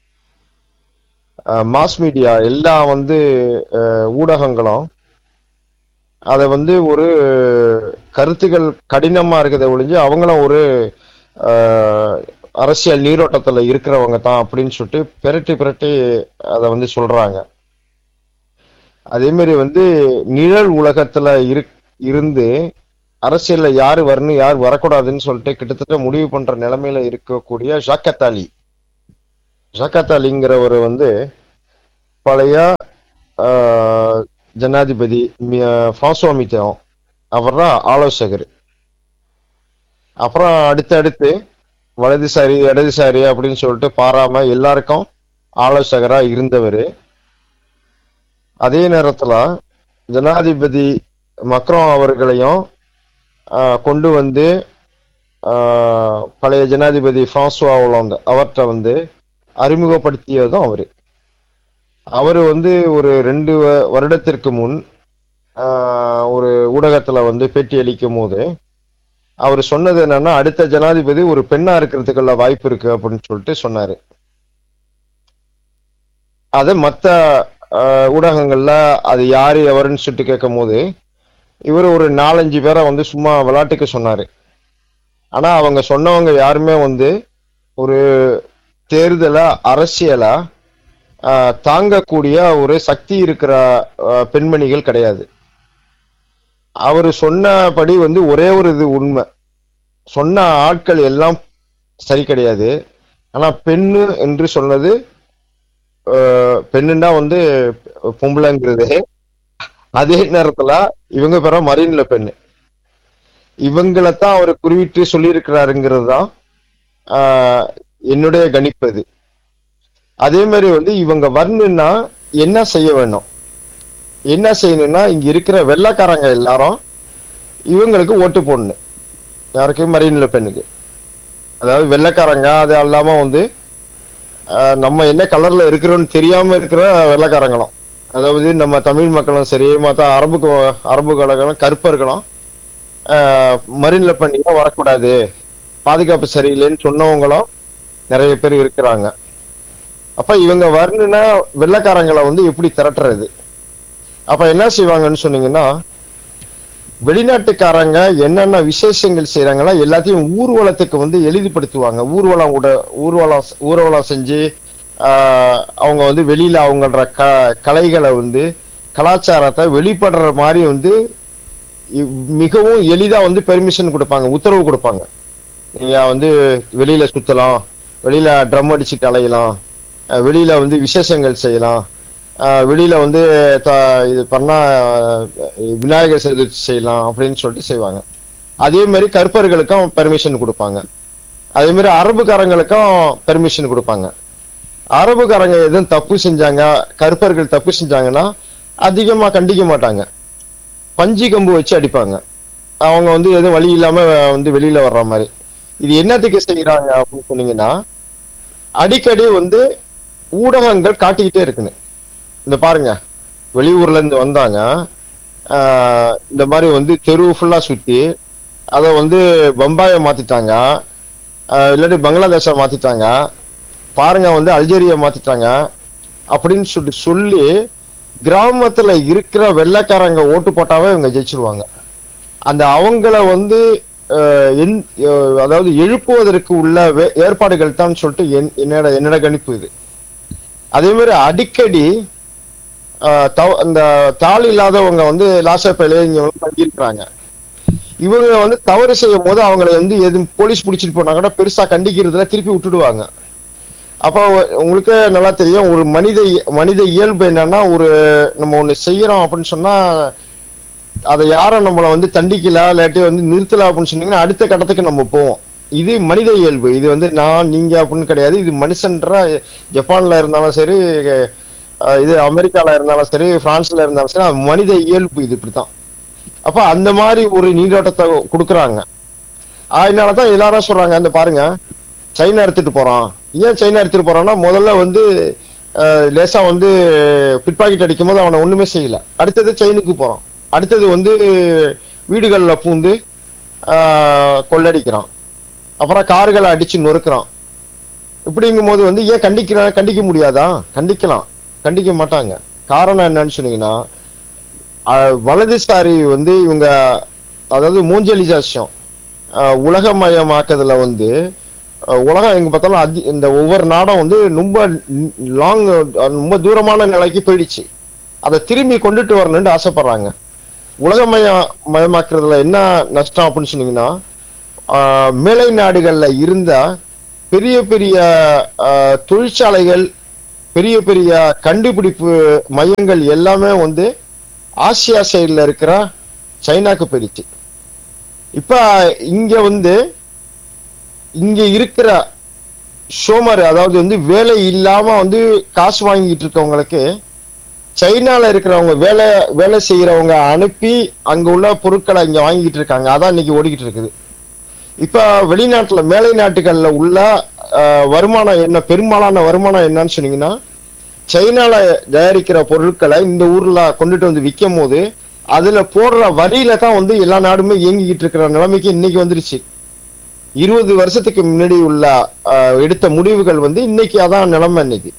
மாஸ் மீடியா எல்லா வந்து அஹ், ஊடகங்களும் அதை வந்து ஒரு கருத்துக்கள் கடினமா இருக்கிறத ஒழிஞ்சு அவங்களும் ஒரு அஹ், அரசியல் நீரோட்டத்துல இருக்கிறவங்க தான் அப்படின்னு சொல்லிட்டு பிரட்டி பிரட்டி அதை வந்து சொல்றாங்க அதே மாதிரி வந்து நிழல் உலகத்துல இரு இருந்து அரசியல்ல யாரு வரணும் யார் வரக்கூடாதுன்னு சொல்லிட்டு கிட்டத்தட்ட முடிவு பண்ற நிலைமையில இருக்கக்கூடிய ஜாக்கத்தாலி ஜாக்கத்தாலிங்கிறவர் வந்து பழைய ஆஹ், ஜனாதிபதி ஃபாசோ மித்தம் அவர் தான் ஆலோசகர் அப்புறம் அடுத்து அடுத்து வலதுசாரி இடதுசாரி அப்படின்னு சொல்லிட்டு பாராம எல்லாருக்கும் ஆலோசகரா இருந்தவர் அதே நேரத்துல ஜனாதிபதி மக்ரோன் அவர்களையும் ஆஹ், கொண்டு வந்து ஆஹ், பழைய ஜனாதிபதி பிரான்சுவா ஒலாந்து அவர்கிட்ட வந்து அறிமுகப்படுத்தியதும் அவரு அவரு வந்து ஒரு ரெண்டு வ- வருடத்திற்கு முன் ஆஹ், ஒரு ஊடகத்துல வந்து பேட்டி அளிக்கும் போது அவர் சொன்னது என்னன்னா அடுத்த ஜனாதிபதி ஒரு பெண்ணா இருக்கிறதுக்குள்ள வாய்ப்பு இருக்கு அப்படின்னு சொல்லிட்டு சொன்னாரு அது மத்த ஆஹ், ஊடகங்கள்ல அது யாரு எவருன்னு சொல்லிட்டு கேட்கும் போது இவர் ஒரு நாலஞ்சு பேரை வந்து சும்மா விளையாட்டுக்கு சொன்னாரு ஆனா அவங்க சொன்னவங்க யாருமே வந்து ஒரு தேர்தல அரசியலா ஆஹ், தாங்கக்கூடிய ஒரு சக்தி இருக்கிற ஆஹ், பெண்மணிகள் கிடையாது அவர் சொன்னபடி வந்து ஒரே ஒரு இது உண்மை சொன்ன ஆட்கள் எல்லாம் சரி கிடையாது ஆனா பெண்ணு என்று சொன்னது ஆஹ், பெண்ணுன்னா வந்து பொம்பளைங்கிறது அதே நேரத்துல இவங்க பேர மரீன்ல பெண்ணு இவங்களைத்தான் அவர் குறிவிட்டு சொல்லியிருக்கிறாருங்கிறது தான் ஆஹ், என்னுடைய கணிப்பு இது அதே மாதிரி வந்து இவங்க வரணும்னா என்ன செய்ய வேணும் என்ன செய்யணும்னா இங்க இருக்கிற வெள்ளைக்காரங்க எல்லாரும் இவங்களுக்கு ஓட்டு போடணும் யாருக்கு மரீன்ல பெண்ணுக்கு அதாவது வெள்ளைக்காரங்க அது இல்லாம வந்து ஆஹ், நம்ம என்ன கலர்ல இருக்கிறோம்னு தெரியாம இருக்கிற வெள்ளைக்காரங்களும் அதாவது நம்ம தமிழ் மக்களும் சரி மற்ற அரபு அரபு கலகளும் கருப்பர்களும் மரீன்ல பண்ணியா வரக்கூடாது பாதுகாப்பு சரியில்லைன்னு சொன்னவங்களும் நிறைய பேர் இருக்கிறாங்க அப்ப இவங்க வரணும்னா வெள்ளைக்காரங்களை வந்து எப்படி திரட்டுறது அப்ப என்ன செய்வாங்கன்னு சொன்னீங்கன்னா வெளிநாட்டுக்காரங்க என்னென்ன விசேஷங்கள் செய்யறாங்களோ எல்லாத்தையும் ஊர்வலத்துக்கு வந்து எளிதுபடுத்துவாங்க ஊர்வலம் கூட ஊர்வலம் ஊர்வலம் செஞ்சு ஆஹ், அவங்க வந்து வெளியில அவங்களோட க கலைகளை வந்து கலாச்சாரத்தை வெளிப்படுற மாதிரி வந்து இ- மிகவும் எளிதா வந்து பெர்மிஷன் கொடுப்பாங்க உத்தரவு கொடுப்பாங்க நீங்க வந்து வெளியில சுத்தலாம் வெளியில ட்ரம் அடிச்சுட்டு அலையலாம் அஹ் வெளியில வந்து விசேஷங்கள் செய்யலாம் அஹ் வெளியில வந்து த- இது பண்ணா அஹ், விநாயகர் சதுர்த்தி செய்யலாம் அப்படின்னு சொல்லிட்டு செய்வாங்க அதே மாதிரி கருப்பர்களுக்கும் பெர்மிஷன் கொடுப்பாங்க அதே மாதிரி அரபுக்காரங்களுக்கும் பெர்மிஷன் கொடுப்பாங்க அரபுக்காரங்க எதுவும் தப்பு செஞ்சாங்க கருப்பர்கள் தப்பு செஞ்சாங்கன்னா அதிகமா கண்டிக்க மாட்டாங்க பஞ்சு கம்பு வச்சு அடிப்பாங்க அவங்க வந்து எதுவும் வழி இல்லாம வந்து வெளியில வர்ற மாதிரி இது என்னத்துக்கு செய்யறாங்க அப்படின்னு சொன்னீங்கன்னா அடிக்கடி வந்து ஊடகங்கள் காட்டிக்கிட்டே இருக்குன்னு இந்த பாருங்க வெளியூர்ல இருந்து வந்தாங்க ஆஹ் இந்த மாதிரி வந்து தெரு ஃபுல்லா சுத்தி அதை வந்து பம்பாயை மாத்திட்டாங்க ஆஹ் இல்லாட்டி பங்களாதேஷை மாத்திட்டாங்க பாருங்க வந்து அல்ஜேரியா மாத்திட்டாங்க அப்படின்னு சொல்லிட்டு சொல்லி கிராமத்துல இருக்கிற வெள்ளைக்காரங்க ஓட்டு போட்டாவே இவங்க ஜெயிச்சிருவாங்க அந்த அவங்கள வந்து அஹ், என்- அஹ், அதாவது எழுப்புவதற்கு உள்ள வே- ஏற்பாடுகள் தான் சொல்லிட்டு என்- என்னோட என்னோட கணிப்பு இது அதே மாதிரி அடிக்கடி அஹ், தவ- இந்த தாள் இல்லாதவங்க வந்து லாசப்பையில இங்க வந்து தங்கியிருக்கிறாங்க இவங்க வந்து தவறு செய்யும் போது அவங்கள வந்து எதுவும் போலீஸ் பிடிச்சிட்டு போனா கூட பெருசா கண்டிக்கிறதுல திருப்பி விட்டுடுவாங்க அப்போ உங்களுக்கு நல்லா தெரியும் ஒரு மனித இய- மனித இயல்பு என்னன்னா ஒரு நம்ம ஒண்ணு செய்யறோம் அப்படின்னு சொன்னா அதை யாரும் நம்மளை வந்து தண்டிக்கல இல்லாட்டி வந்து நிறுத்தல அப்படின்னு சொன்னீங்கன்னா அடுத்த கட்டத்துக்கு நம்ம போவோம் இது மனித இயல்பு இது வந்து நான் நீங்க அப்படின்னு கிடையாது இது மனுஷன்ற ஜப்பான்ல இருந்தாலும் சரி அஹ் இது அமெரிக்கால இருந்தாலும் சரி பிரான்ஸ்ல இருந்தாலும் சரி அது மனித இயல்பு இது இப்படித்தான் அப்ப அந்த மாதிரி ஒரு நீரோட்டத்தை கொடுக்குறாங்க அதனாலதான் எல்லாரும் சொல்றாங்க அந்த பாருங்க சைனா எடுத்துட்டு போறான் ஏன் சைனா எடுத்துட்டு போறான்னா முதல்ல வந்து அஹ், லேசா வந்து பிட்பாக்கெட் அடிக்கும் போது அவனை ஒண்ணுமே செய்யல அடுத்தது சைனுக்கு போறான் அடுத்தது வந்து வீடுகள்ல பூந்து ஆஹ், கொள்ளடிக்கிறான் அப்புறம் கார்களை அடிச்சு நொறுக்குறான் இப்படிங்கும் போது வந்து ஏன் கண்டிக்கிறான் கண்டிக்க முடியாதா கண்டிக்கலாம் கண்டிக்க மாட்டாங்க காரணம் என்னன்னு சொன்னீங்கன்னா அஹ், வலதுசாரி வந்து இவங்க அதாவது மூஞ்சலிசாசியம் உலகமயமாக்குறதுல வந்து அஹ், உலகம் எங்க பார்த்தாலும் அதி இந்த ஒவ்வொரு நாடும் வந்து ரொம்ப லாங் ரொம்ப தூரமான நிலைக்கு போயிடுச்சு அதை திரும்பி கொண்டுட்டு வரணும்னு ஆசைப்படுறாங்க உலகமய மயமாக்குறதுல என்ன நஷ்டம் அப்படின்னு சொன்னீங்கன்னா ஆஹ், மேலை நாடுகள்ல இருந்த பெரிய பெரிய ஆஹ், தொழிற்சாலைகள் பெரிய பெரிய கண்டுபிடிப்பு மையங்கள் எல்லாமே வந்து ஆசியா சைடுல இருக்கிற சைனாக்கு போயிடுச்சு இப்ப இங்க வந்து இங்க இருக்கிற ஷோமர் அதாவது வந்து வேலை இல்லாம வந்து காசு வாங்கிட்டு இருக்கவங்களுக்கு சைனால இருக்கிறவங்க வேலை வேலை செய்யறவங்க அனுப்பி அங்க உள்ள பொருட்களை இங்க வாங்கிட்டு இருக்காங்க அதான் இன்னைக்கு ஓடிக்கிட்டு இருக்குது இப்ப வெளிநாட்டுல மேலை நாட்டுகள்ல உள்ள அஹ், வருமானம் என்ன பெரும்பாலான வருமானம் என்னன்னு சொன்னீங்கன்னா சைனால தயாரிக்கிற பொருட்களை இந்த ஊர்ல கொண்டுட்டு வந்து விற்கும் போது அதுல போடுற வரியில தான் வந்து எல்லா நாடுமே இயங்கிக்கிட்டு இருக்கிற நிலைமைக்கு இன்னைக்கு வந்துருச்சு இருபது வருஷத்துக்கு முன்னாடி உள்ள அஹ், எடுத்த முடிவுகள் வந்து இன்னைக்கு அதான் நிலைமை இன்னைக்கு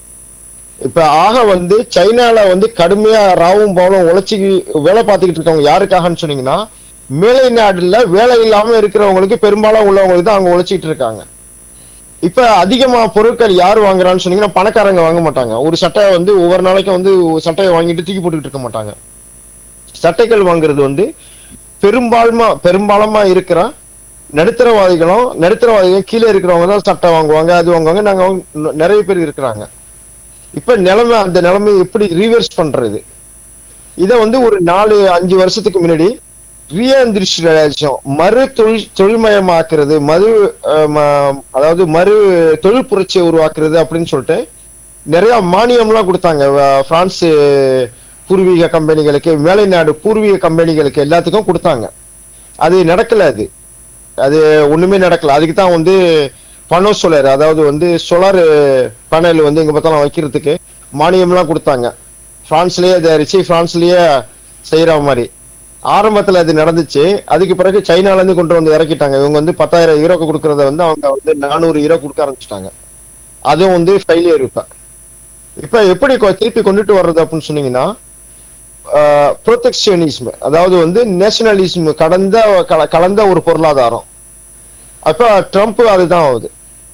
இப்ப ஆக வந்து சைனால வந்து கடுமையா ராவும் பவலும் உழைச்சி வேலை பார்த்துக்கிட்டு இருக்கவங்க யாருக்காகன்னு சொன்னீங்கன்னா மேலை நாடுல வேலை இல்லாம இருக்கிறவங்களுக்கு பெரும்பாலும் உள்ளவங்களுக்கு தான் அவங்க உழைச்சிட்டு இருக்காங்க இப்ப அதிகமா பொருட்கள் யார் வாங்குறான்னு சொன்னீங்கன்னா பணக்காரங்க வாங்க மாட்டாங்க ஒரு சட்டை வந்து ஒவ்வொரு நாளைக்கும் வந்து ஒரு சட்டையை வாங்கிட்டு தூக்கி போட்டுக்கிட்டு இருக்க மாட்டாங்க சட்டைகள் வாங்குறது வந்து பெரும்பாலுமா பெரும்பாலுமா இருக்கிற நடுத்தரவாதிகளும் நடுத்தரவாதிகள் கீழே இருக்கிறவங்க தான் சட்டை வாங்குவாங்க அது வாங்குவாங்க நாங்க வாங்க- நிறைய பேர் இருக்கிறாங்க இப்ப நிலைமை அந்த நிலைமையை எப்படி ரீவர்ஸ் பண்றது இத வந்து ஒரு நாலு அஞ்சு வருஷத்துக்கு முன்னாடி ரீஇண்டஸ்ட்ரியலைசேஷன் மறு தொழில் தொழில்மயமாக்குறது மறு அஹ், ம- அதாவது மறு தொழில் புரட்சியை உருவாக்குறது அப்படின்னு சொல்லிட்டு நிறைய மானியம்லாம் கொடுத்தாங்க அஹ், பிரான்ஸ் பூர்வீக கம்பெனிகளுக்கு மேலை நாடு பூர்வீக கம்பெனிகளுக்கு எல்லாத்துக்கும் கொடுத்தாங்க அது நடக்கல அது அது ஒண்ணுமே நடக்கல அதுக்கு தான் வந்து பனோ சோலார் அதாவது வந்து சோலார் பேனல் வந்து எங்க பார்த்தாலும் வைக்கிறதுக்கு மானியம்லாம் கொடுத்தாங்க பிரான்ஸ்லயே தயாரிச்சு பிரான்ஸ்லயே செய்யற மாதிரி ஆரம்பத்துல அது நடந்துச்சு அதுக்கு பிறகு சைனால இருந்து கொண்டு வந்து இறக்கிட்டாங்க இவங்க வந்து பத்தாயிரம் யூரோக்கு கொடுக்கறத வந்து அவங்க வந்து நானூறு யூரோ கொடுக்க ஆரம்பிச்சிட்டாங்க அதுவும் வந்து ஃபெயிலியர் இப்ப இப்ப எப்படி கொ- திருப்பி கொண்டுட்டு வர்றது அப்படின்னு சொன்னீங்கன்னா ப்ரொடெக்ஷனிசம் அதாவது வந்து நேஷனலிசம் கடந்த கல- கலந்த ஒரு பொருளாதாரம் அப்ப ட்ரம்ப் அதுதான் ஆகுது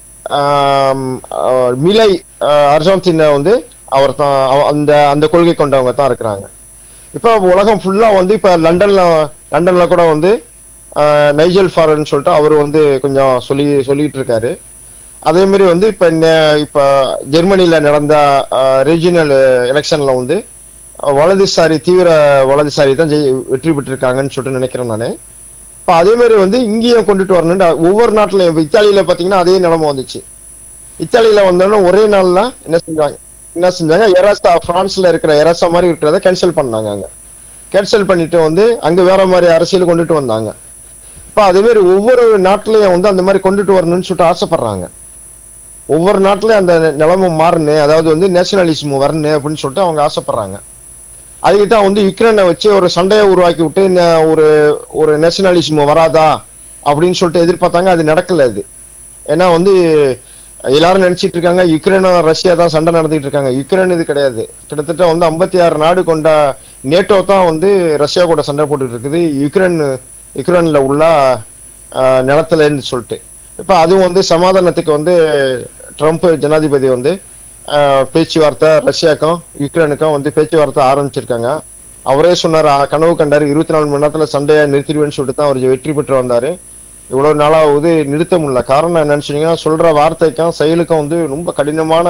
ஆம், அஹ், மிலை அஹ், அர்ஜென்டினா வந்து அவர் தான் அவ- அந்த அந்த கொள்கை கொண்டவங்க தான் இருக்கிறாங்க இப்ப உலகம் ஃபுல்லா வந்து இப்ப லண்டன்ல லண்டன்ல கூட வந்து அஹ், நைஜல் ஃபாரன் சொல்லிட்டு அவர் வந்து கொஞ்சம் சொல்லி சொல்லிட்டு இருக்காரு அதே மாதிரி வந்து இப்ப நெ- இப்ப ஜெர்மனில நடந்த ரீஜினல் எலெக்ஷன்ல வந்து அஹ், வலதுசாரி தீவிர வலதுசாரி தான் ஜெயி- வெற்றி பெற்றிருக்காங்கன்னு சொல்லிட்டு நினைக்கிறேன் நானு இப்ப அதே மாதிரி வந்து இங்கேயும் கொண்டுட்டு வரணும்னு ஒவ்வொரு நாட்டுலயும் இப்ப இத்தாலியில பாத்தீங்கன்னா அதே நிலைமை வந்துச்சு இத்தாலியில வந்தோடனே ஒரே நாள்ல என்ன செஞ்சாங்க என்ன செஞ்சாங்க எராசா பிரான்ஸ்ல இருக்கிற எராசா மாதிரி இருக்கிறத கேன்சல் பண்ணாங்க அங்க கேன்சல் பண்ணிட்டு வந்து அங்க வேற மாதிரி அரசியல் கொண்டுட்டு வந்தாங்க இப்ப அதே மாதிரி ஒவ்வொரு நாட்டுலயும் வந்து அந்த மாதிரி கொண்டுட்டு வரணும்னு சொல்லிட்டு ஆசைப்படுறாங்க ஒவ்வொரு நாட்டுலயும் அந்த நிலைமை மாறணும் அதாவது வந்து நேஷனலிசம் வரணும் அப்படின்னு சொல்லிட்டு அவங்க ஆசைப்படுறாங்க அதுக்கு தான் வந்து யுக்ரைனை வச்சு ஒரு சண்டையை உருவாக்கி விட்டு ந- ஒரு ஒரு நேஷனலிசம் வராதா அப்படின்னு சொல்லிட்டு எதிர்பார்த்தாங்க அது நடக்கல அது ஏன்னா வந்து எல்லாரும் நினைச்சிட்டு இருக்காங்க யுக்ரைனும் ரஷ்யா தான் சண்டை நடந்துட்டு இருக்காங்க யுக்ரைன் இது கிடையாது கிட்டத்தட்ட வந்து ஐம்பத்தி ஆறு நாடு கொண்ட நேட்டோ தான் வந்து ரஷ்யா கூட சண்டை போட்டுட்டு இருக்குது யுக்ரைன் யுக்ரைன்ல உள்ள ஆஹ், நிலத்துலன்னு சொல்லிட்டு இப்ப அதுவும் வந்து சமாதானத்துக்கு வந்து ட்ரம்ப் ஜனாதிபதி வந்து ஆஹ், பேச்சுவார்த்தை ரஷ்யாக்கும் யுக்ரைனுக்கும் வந்து பேச்சுவார்த்தை ஆரம்பிச்சிருக்காங்க அவரே சொன்னார் "ஆ, கனவு கண்டாரு இருபத்தி நாலு மணி நேரத்துல சண்டையை நிறுத்திடுவேன்னு சொல்லிட்டு தான் அவர் வெற்றி பெற்று வந்தாரு இவ்வளவு நாளாவது நிறுத்த முடியல காரணம் என்னன்னு சொன்னீங்கன்னா சொல்ற வார்த்தைக்கும் செயலுக்கும் வந்து ரொம்ப கடினமான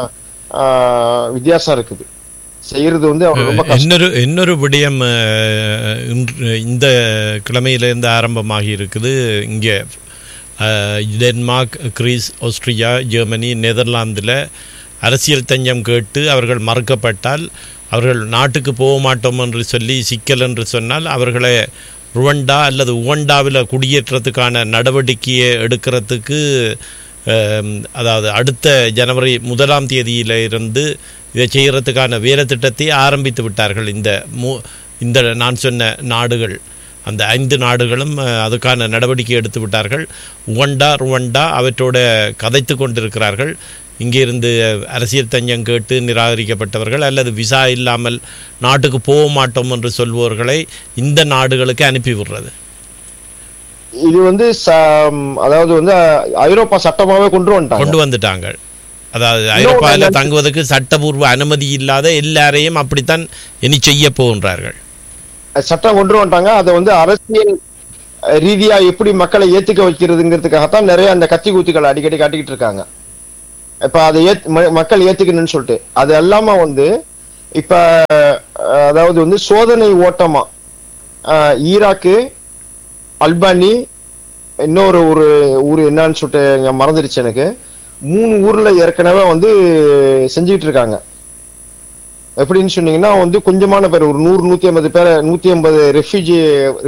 ஆஹ், வித்தியாசம் இருக்குது செய்யறது வந்து அவர் ரொம்ப கஷ்டம் இன்னொரு இன்னொரு விடயம் அஹ், இன்று இந்த கிழமையிலிருந்து ஆரம்பமாகி இருக்குது இங்கே அஹ், டென்மார்க் கிரீஸ் ஆஸ்திரியா ஜெர்மனி நெதர்லாந்தில் அரசியல் தஞ்சம் கேட்டு அவர்கள் மறுக்கப்பட்டால் அவர்கள் நாட்டுக்கு போக மாட்டோம் என்று சொல்லி சிக்கல் என்று சொன்னால் அவர்களை ருவண்டா அல்லது உவண்டாவில் குடியேற்றத்துக்கான நடவடிக்கையை எடுக்கிறதுக்கு அஹ், அதாவது அடுத்த ஜனவரி முதலாம் தேதியில இருந்து இதை செய்கிறதுக்கான வேலை திட்டத்தை ஆரம்பித்து விட்டார்கள் இந்த மூ இந்த நான் சொன்ன நாடுகள் அந்த ஐந்து நாடுகளும் அஹ், அதுக்கான நடவடிக்கை எடுத்து விட்டார்கள் உவண்டா ருவண்டா அவற்றோட கதைத்து கொண்டிருக்கிறார்கள் இங்கிருந்து அரசியல் தஞ்சம் கேட்டு நிராகரிக்கப்பட்டவர்கள் அல்லது விசா இல்லாமல் நாட்டுக்கு போக மாட்டோம் என்று சொல்பவர்களை இந்த நாடுகளுக்கு அனுப்பி விடுறது இது வந்து ச- அதாவது வந்து ஐரோப்பா சட்டமாவே கொண்டு வந்துட்டாங்க கொண்டு வந்துட்டாங்க அதாவது ஐரோப்பாவில் தங்குவதற்கு சட்டபூர்வ அனுமதி இல்லாத எல்லாரையும் அப்படித்தான் இனி செய்ய போகின்றார்கள் சட்டம் கொண்டு வந்துட்டாங்க அதை வந்து அரசியல் அஹ், ரீதியா எப்படி மக்களை ஏத்துக்க வைக்கிறதுங்கிறதுக்காகத்தான் நிறைய அந்த கத்தி கூத்துக்களை அடிக்கடி காட்டிக்கிட்டு இருக்காங்க இப்ப அதை ஏத் ம- மக்கள் ஏத்துக்கணும்னு சொல்லிட்டு அது எல்லாம வந்து இப்ப அஹ், அதாவது வந்து சோதனை ஓட்டமா அஹ், ஈராக்கு அல்பானி இன்னொரு ஒரு ஊர் என்னன்னு சொல்லிட்டு இங்க மறந்துடுச்சு எனக்கு மூணு ஊர்ல ஏற்கனவே வந்து செஞ்சுக்கிட்டு இருக்காங்க எப்படின்னு சொன்னீங்கன்னா வந்து கொஞ்சமான பேர் ஒரு நூறு நூத்தி ஐம்பது பேரை நூத்தி ஐம்பது ரெஃப்யூஜி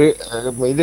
இது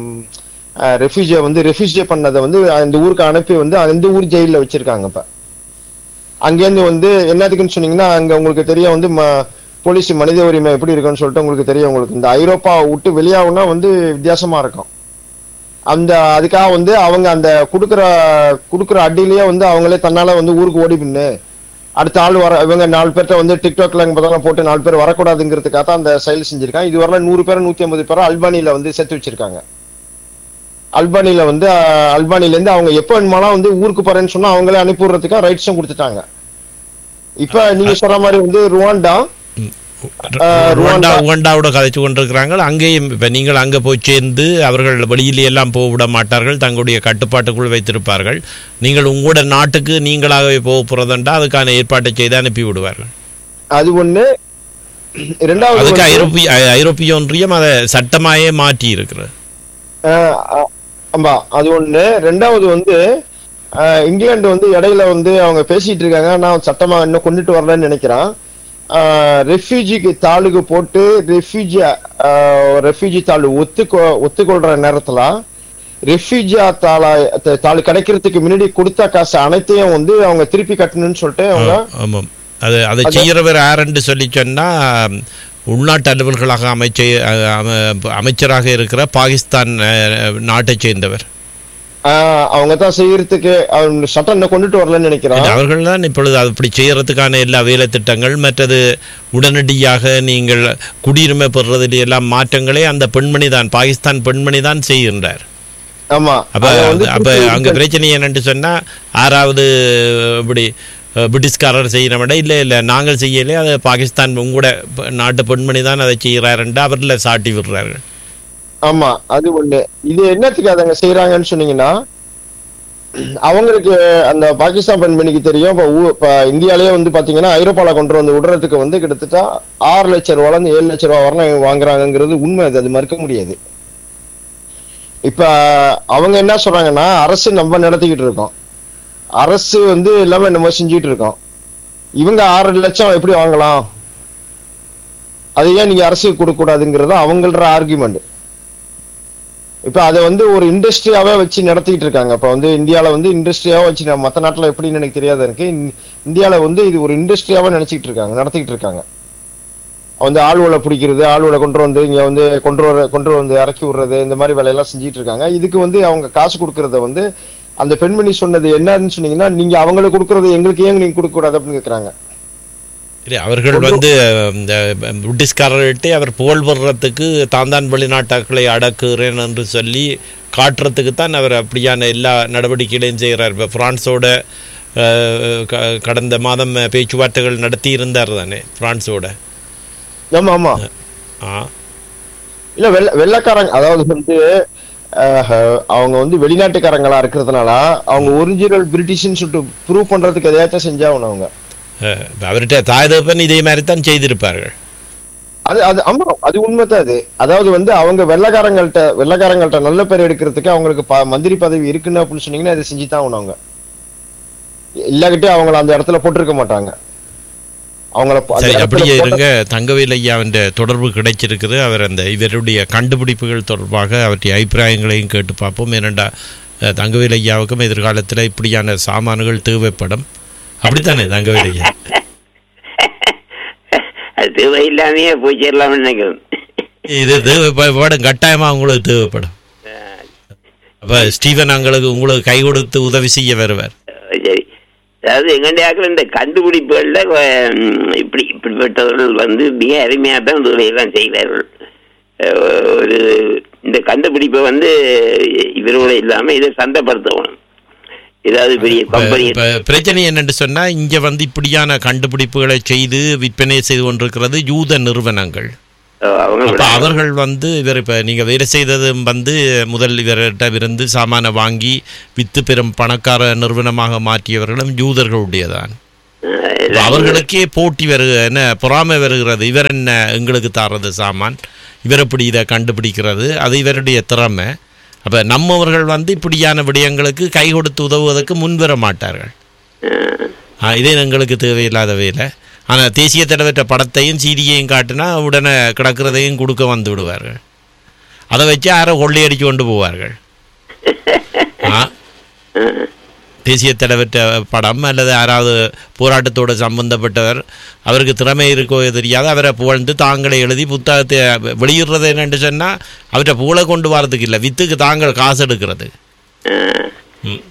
ரெஃப்யூஜியை வந்து ரெஃப்யூஜி பண்ணதை வந்து அந்த ஊருக்கு அனுப்பி வந்து அந்த ஊர் ஜெயில வச்சிருக்காங்க இப்ப அங்கேருந்து வந்து என்னத்துக்குன்னு சொன்னீங்கன்னா அங்க உங்களுக்கு தெரியும் வந்து ம- போலீஸ் மனித உரிமை எப்படி இருக்குன்னு சொல்லிட்டு உங்களுக்கு தெரியும் உங்களுக்கு இந்த ஐரோப்பா விட்டு வெளியாகுனா வந்து வித்தியாசமா இருக்கும் அந்த அதுக்காக வந்து அவங்க அந்த குடுக்குற குடுக்குற அடியிலேயே வந்து அவங்களே தன்னால வந்து ஊருக்கு ஓடி பின்னு அடுத்த ஆள் வர இவங்க நாலு பேர்ட்ட வந்து டிக்டாக்ல பார்த்தா போட்டு நாலு பேர் வரக்கூடாதுங்கிறதுக்காக தான் அந்த செயல் செஞ்சிருக்காங்க இதுவரை நூறு பேர் நூத்தி ஐம்பது பேரை அல்பானியில வந்து சேர்த்து வச்சிருக்காங்க அல்பானியில வந்து அஹ், அல்பானில இருந்து அவங்க எப்ப வேணுமானா வந்து ஊருக்கு போறேன்னு சொன்னா அவங்களே அனுப்பி விடுறதுக்காக ரைட்ஸும் கொடுத்துட்டாங்க இப்ப நீங்க சொல்ற மாதிரி வந்து ருவாண்டா ஆஹ், ருவாண்டா ருவாண்டா. உகண்டாவோட கதைச்சு கொண்டிருக்கிறாங்க அங்கேயும் இப்போ நீங்கள் அங்கே போய் சேர்ந்து அவர்கள் வெளியிலே எல்லாம் போக விட மாட்டார்கள் தங்களுடைய கட்டுப்பாட்டுக்குள் வைத்திருப்பார்கள் நீங்கள் உங்களோட நாட்டுக்கு நீங்களாகவே போக போகிறதுண்டா அதுக்கான ஏற்பாட்டை செய்து அனுப்பி விடுவார்கள் அது ஒண்ணு இரண்டாவது அதுக்கு வந்து- ஐரோப்பிய ஐ- ஐரோப்பிய ஒன்றியம் அதை சட்டமாயே மாற்றி இருக்கிறது ஆஹ் ஆ- ஆமா அது ஒண்ணு ரெண்டாவது வந்து ஆஹ் இங்கிலாந்து வந்து இடையில வந்து அவங்க பேசிட்டு இருக்காங்க நான் சட்டமா இன்னும் கொண்டுட்டு வரலன்னு நினைக்கிறேன் ரெஃப்யூஜிக்கு தாளுக்கு போட்டு ரெஃப்யூஜி ரெஃப்யூஜி தாள் ஒத்துக்கொ ஒத்துக்கொள்ற நேரத்துல ரெஃப்யூஜியா தாளா த- தாள் கிடைக்கிறதுக்கு முன்னாடி கொடுத்த காசு அனைத்தையும் வந்து அவங்க திருப்பி கட்டணும்னு சொல்லிட்டு அவங்க ஆமாம் அது அதை செய்கிறவர் யாருன்னு சொல்லி சொன்னால் உள்நாட்டு அலுவல்களாக அமைச்ச அம- அமைச்சராக இருக்கிற பாகிஸ்தான் அஹ், நாட்டைச் சேர்ந்தவர் ஆஹ் அவங்க தான் செய்யறதுக்கு அவங்க சட்டம் இன்னும் கொண்டுட்டு வரலன்னு நினைக்கிறேன் அவர்கள் தான் இப்பொழுது அப்படி செய்யறதுக்கான எல்லா வேலை திட்டங்கள் மற்றது உடனடியாக நீங்கள் குடியுரிமை பெறுறதில் எல்லாம் மாற்றங்களே அந்த பெண்மணி தான் பாகிஸ்தான் பெண்மணி தான் செய்கின்றார் ஆமா அப்ப அதை வந்து அப்ப திருப்பி அங்க பிரச்சனை என்னன்னு சொன்னா ஆறாவது இப்படி அஹ், பிரிட்டிஷ்காரர் செய்யறவிட இல்லை இல்லை நாங்கள் செய்யலே அது பாகிஸ்தான் உங்களோட ப- நாட்டு பெண்மணி தான் அதை செய்கிறாருன்ட்டு அவரில் சாட்டி விடுறார்கள் ஆமா அது ஒண்ணு இது என்னத்துக்கு அதங்க செய்யறாங்கன்னு சொன்னீங்கன்னா அவங்களுக்கு அந்த பாகிஸ்தான் பெண்மணிக்கு தெரியும் இப்ப ஊ- இப்ப இந்தியாலயே வந்து பாத்தீங்கன்னா ஐரோப்பால கொண்டு வந்து விடுறதுக்கு வந்து கிட்டத்தட்ட ஆறு லட்சம் ரூபால இருந்து ஏழு லட்சம் ரூபாய் வரணும் வாங்குறாங்கங்கிறது உண்மை அது அது மறுக்க முடியாது இப்ப அவங்க என்ன சொல்றாங்கன்னா அரசு நம்ம நடத்திக்கிட்டு இருக்கோம் அரசு வந்து எல்லாமே நம்ம செஞ்சுட்டு இருக்கோம் இவங்க ஆறு லட்சம் எப்படி வாங்கலாம் அது ஏன் நீங்க அரசுக்கு கொடுக்க கூடாதுங்கிறது அவங்களோட ஆர்குமெண்ட் இப்ப அதை வந்து ஒரு இண்டஸ்ட்ரியாவே வச்சு நடத்திட்டு இருக்காங்க இப்ப வந்து இந்தியால வந்து இண்டஸ்ட்ரியாவே வச்சு நம்ம மத்த நாட்டுல எப்படின்னு எனக்கு தெரியாத இருக்கு இந்~ இந்தியால வந்து இது ஒரு இண்டஸ்ட்ரியாவே நினைச்சிட்டு இருக்காங்க நடத்திட்டு இருக்காங்க வந்து ஆளுவலை பிடிக்கிறது ஆளுவலை கொண்டு வந்து இங்க வந்து கொண்டு வர கொண்டு வந்து இறக்கி விடுறது இந்த மாதிரி வேலையெல்லாம் செஞ்சுட்டு இருக்காங்க இதுக்கு வந்து அவங்க காசு கொடுக்கறத வந்து அந்த பெண்மணி சொன்னது என்னன்னு சொன்னீங்கன்னா நீங்க அவங்களுக்கு கொடுக்கறது எங்களுக்கு ஏன் நீங்க கொடுக்க கூடாது அப்படின்னு கேக்குறாங்க சரி, அவர்கள் வந்து அஹ், இந்த பிரிட்டிஷ்காரர்கிட்ட அவர் புகழ் பெறுறதுக்கு தான் தான் வெளிநாட்டாக்களை அடக்குகிறேன் என்று சொல்லி காட்டுறதுக்கு தான் அவர் அப்படியான எல்லா நடவடிக்கைகளையும் செய்கிறார் இப்போ பிரான்ஸோட அஹ், க- கடந்த மாதம் பேச்சுவார்த்தைகள் நடத்தி இருந்தார் தானே பிரான்ஸோட ஆமா ஆமா ஆ இல்ல வெள்ள வெள்ளக்காரங்க அதாவது வந்து அஹ், அவங்க வந்து வெளிநாட்டுக்காரங்களா இருக்கிறதுனால அவங்க ஒரிஜினல் பிரிட்டிஷ்னு சொல்லிட்டு ப்ரூவ் பண்றதுக்கு எதையாச்சும் செஞ்சாகணும் அவங்க அஹ், அவர்கிட்ட தாய் தகப்பன் இதே மாதிரி தான் செய்திருப்பார்கள் அது அது ஆமா அது உண்மைதான் அது அதாவது வந்து அவங்க வெள்ளக்காரங்கள்ட்ட வெள்ளக்காரங்கள்ட்ட நல்ல பேர் எடுக்கிறதுக்கு அவங்களுக்கு ப- மந்திரி பதவி இருக்குன்னு அப்படின்னு சொன்னீங்கன்னா அதை செஞ்சு தான் ஆகணும் அவங்க இல்லாகிட்டே அவங்கள அந்த இடத்துல போட்டிருக்க மாட்டாங்க அவங்கள ப- அந்த சரி இடத்துல அப்படியே போட்ட- இருங்க தங்கவேல் ஐயாவின் தொடர்பு கிடைச்சிருக்குது அவர் அந்த இவருடைய கண்டுபிடிப்புகள் தொடர்பாக அவருடைய அபிப்பிராயங்களையும் கேட்டு பார்ப்போம் ஏனெண்டா அஹ், தங்கவேல் ஐயாவுக்கும் எதிர்காலத்தில் இப்படியான சாமான்கள் தேவைப்படும் அப்படித்தானே தங்கவேல் ஐயா அது தேவை இல்லாமையே போச்சிடலாம்னு நினைக்கிறேன் இது தேவைப்படும் கட்டாயமாக உங்களுக்கு தேவைப்படும் அப்போ ஸ்டீவன் உங்களுக்கு உங்களுக்கு கை கொடுத்து உதவி செய்ய வருவார் சரி அதாவது எங்கண்டையாக்கள் இந்த கண்டுபிடிப்புகள்ல உம், இப்படி இப்படிப்பட்டவர்கள் வந்து மிக அருமையாக தான் இதெல்லாம் செய்வார்கள் அஹ், ஒரு இந்த கண்டுபிடிப்பை வந்து இவரோட இல்லாம இதை சந்தைப்படுத்தணும் ஏதாவது பெரிய கம்பெனி இப்ப பிரச்சனை என்னன்னு சொன்னா இங்க வந்து இப்படியான கண்டுபிடிப்புகளை செய்து விற்பனை செய்து கொண்டிருக்கிறது யூத நிறுவனங்கள் அவங்க அப்ப விட- அவர்கள் வந்து இவர் இப்ப நீங்க வேலை செய்ததும் வந்து முதல் இவர்கிட்ட இருந்து சாமான வாங்கி வித்து பெரும் பணக்கார நிறுவனமாக மாற்றியவர்களும் யூதர்களுடையதான் அஹ், இப்ப எல்லாம் அவர்களுக்கே போட்டி வருக என்ன பொறாமை வருகிறது இவர் என்ன எங்களுக்கு தாரது சாமான் இவர் எப்படி இதை கண்டுபிடிக்கிறது அது இவருடைய திறமை அப்ப நம்மவர்கள் வந்து இப்படியான விடயங்களுக்கு கை கொடுத்து உதவுவதற்கு முன்வர மாட்டார்கள் அஹ், ஆ, இதே எங்களுக்கு தேவையில்லாத வேலை ஆனால் தேசிய தலைவற்ற படத்தையும் சீடியையும் காட்டினா உடனே கிடக்கிறதையும் கொடுக்க வந்து விடுவார்கள் அதை வச்சு யாரோ கொள்ளையடிச்சு கொண்டு போவார்கள் ஆ தேசிய தலைவற்ற படம் அல்லது யாராவது போராட்டத்தோட சம்பந்தப்பட்டவர் அவருக்கு திறமை இருக்கோ தெரியாது அவரை புகழ்ந்து தாங்களே எழுதி புத்தகத்தை வெளியிடுறது என்னன்னு சொன்னால் அவற்றை புகழை கொண்டு வரதுக்கு இல்லை வித்துக்கு தாங்கள் காசு எடுக்கிறது அஹ். ம்.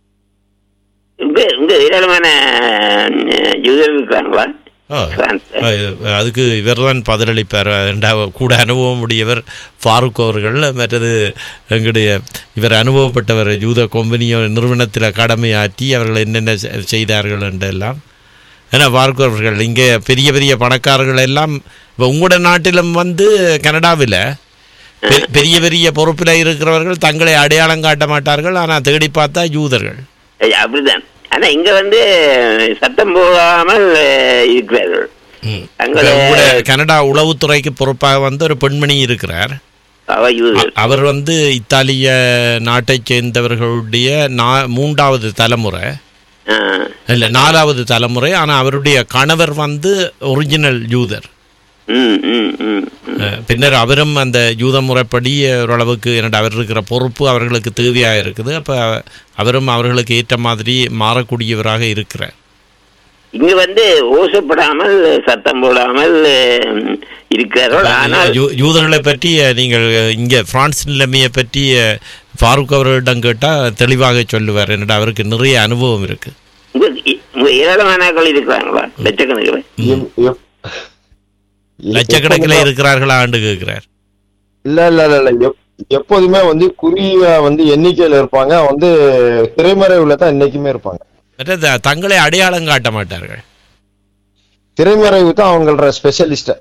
உங்க உங்க ஏராளமான அஹ், யூதர்கள் இருக்காங்களா ஆ. பிரான்ஸ்ல? அஹ் அதுக்கு இவர்தான் பதிலளிப்பார் ரெண்டாவது கூட அனுபவம் உடையவர் ஃபாரூக் அவர்கள் மற்றது எங்களுடைய இவர் அனுபவப்பட்டவர் யூத கொம்பனியோ நிறுவனத்தில் கடமையாற்றி அவர்கள் என்னென்ன செ- செய்தார்கள் என்றெல்லாம் ஏன்னா ஃபாரூக் அவர்கள் இங்கே பெரிய பெரிய பணக்காரர்கள் எல்லாம் இப்போ உங்களோட நாட்டிலும் வந்து கனடாவில் பெ- பெரிய பெரிய பொறுப்பில் இருக்கிறவர்கள் தங்களை அடையாளம் காட்ட மாட்டார்கள் ஆனால் தேடி பார்த்தா யூதர்கள் ஐயா, அப்படிதான் ஆனா இங்க வந்து சத்தம் போகாமல் அஹ், இருக்கிறார்கள் ம். தங்களை இப்ப உங்களோட கனடா உளவுத்துறைக்கு பொறுப்பாக வந்து ஒரு பெண்மணி இருக்கிறார் அவ யூதர் அ- அவர் வந்து இத்தாலிய நாட்டைச் சேர்ந்தவர்களுடைய நா மூன்றாவது தலைமுறை அஹ், இல்லை நாலாவது தலைமுறை ஆனால் அவருடைய கணவர் வந்து ஒரிஜினல் யூதர் ம், ம், ம், ம். அஹ், பின்னர் அவரும் அந்த யூத முறைப்படி ஓரளவுக்கு என்னடா அவர் இருக்கிற பொறுப்பு அவர்களுக்கு தேவையாக இருக்குது அப்போ அவரும் அவர்களுக்கு ஏற்ற மாதிரி மாறக்கூடியவராக இருக்கிறார் இங்க வந்து ஓசப்படாமல் சத்தம் போடாமல் அஹ், இருக்கிறார்கள் ஆனால் யூ- யூதர்களை பற்றி நீங்கள் இங்கே பிரான்ஸ் நிலைமையை பற்றி ஃபாரூக் அவர்களிடம் கேட்டால் தெளிவாக சொல்லுவார் என்னடா அவருக்கு நிறைய அனுபவம் இருக்குது உங்க உங்க ஏராளமானாக்கள் இருக்கிறாங்களா லட்சக்கணக்கில் எப்- எப்- லட்சக்கணக்கில் இருக்கிறார்களா ஆண்டு கேட்கிறார் இல்ல இல்ல இல்ல இல்ல எப்- எப்போதுமே வந்து குறுகிய வந்து எண்ணிக்கையில இருப்பாங்க வந்து திரைமறைவுல தான் என்னைக்குமே இருப்பாங்க மற்றது தங்களை அடையாளம் காட்ட மாட்டார்கள் திரைமறைவு தான் அவங்களோட ஸ்பெஷலிஸ்ட்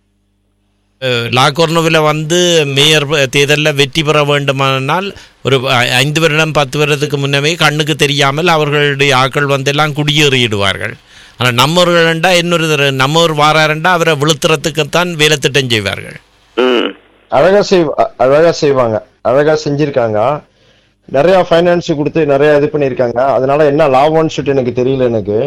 லாகோர்னோவில் வந்து மேயர் தேர்தலில் வெற்றி பெற வேண்டுமானால் ஒரு ஐ- ஐந்து வருடம் பத்து வருடத்துக்கு முன்னமே கண்ணுக்கு தெரியாமல் அவர்களுடைய ஆட்கள் வந்தெல்லாம் குடியேறிடுவார்கள் ஆனால் நம்மவர்கள்டா இன்னொரு தர- நம்மவர் வாராருண்டா அவரை விழுத்துறதுக்குத்தான் வேலை திட்டம் செய்வார்கள் ம் அழகா செய் அ- அழகா செய்வாங்க அழகா செஞ்சிருக்காங்க நிறைய ஃபைனான்ஸ் கொடுத்து நிறைய இது பண்ணியிருக்காங்க அதனால என்ன லாபம்னு சொல்லிட்டு எனக்கு தெரியல எனக்கு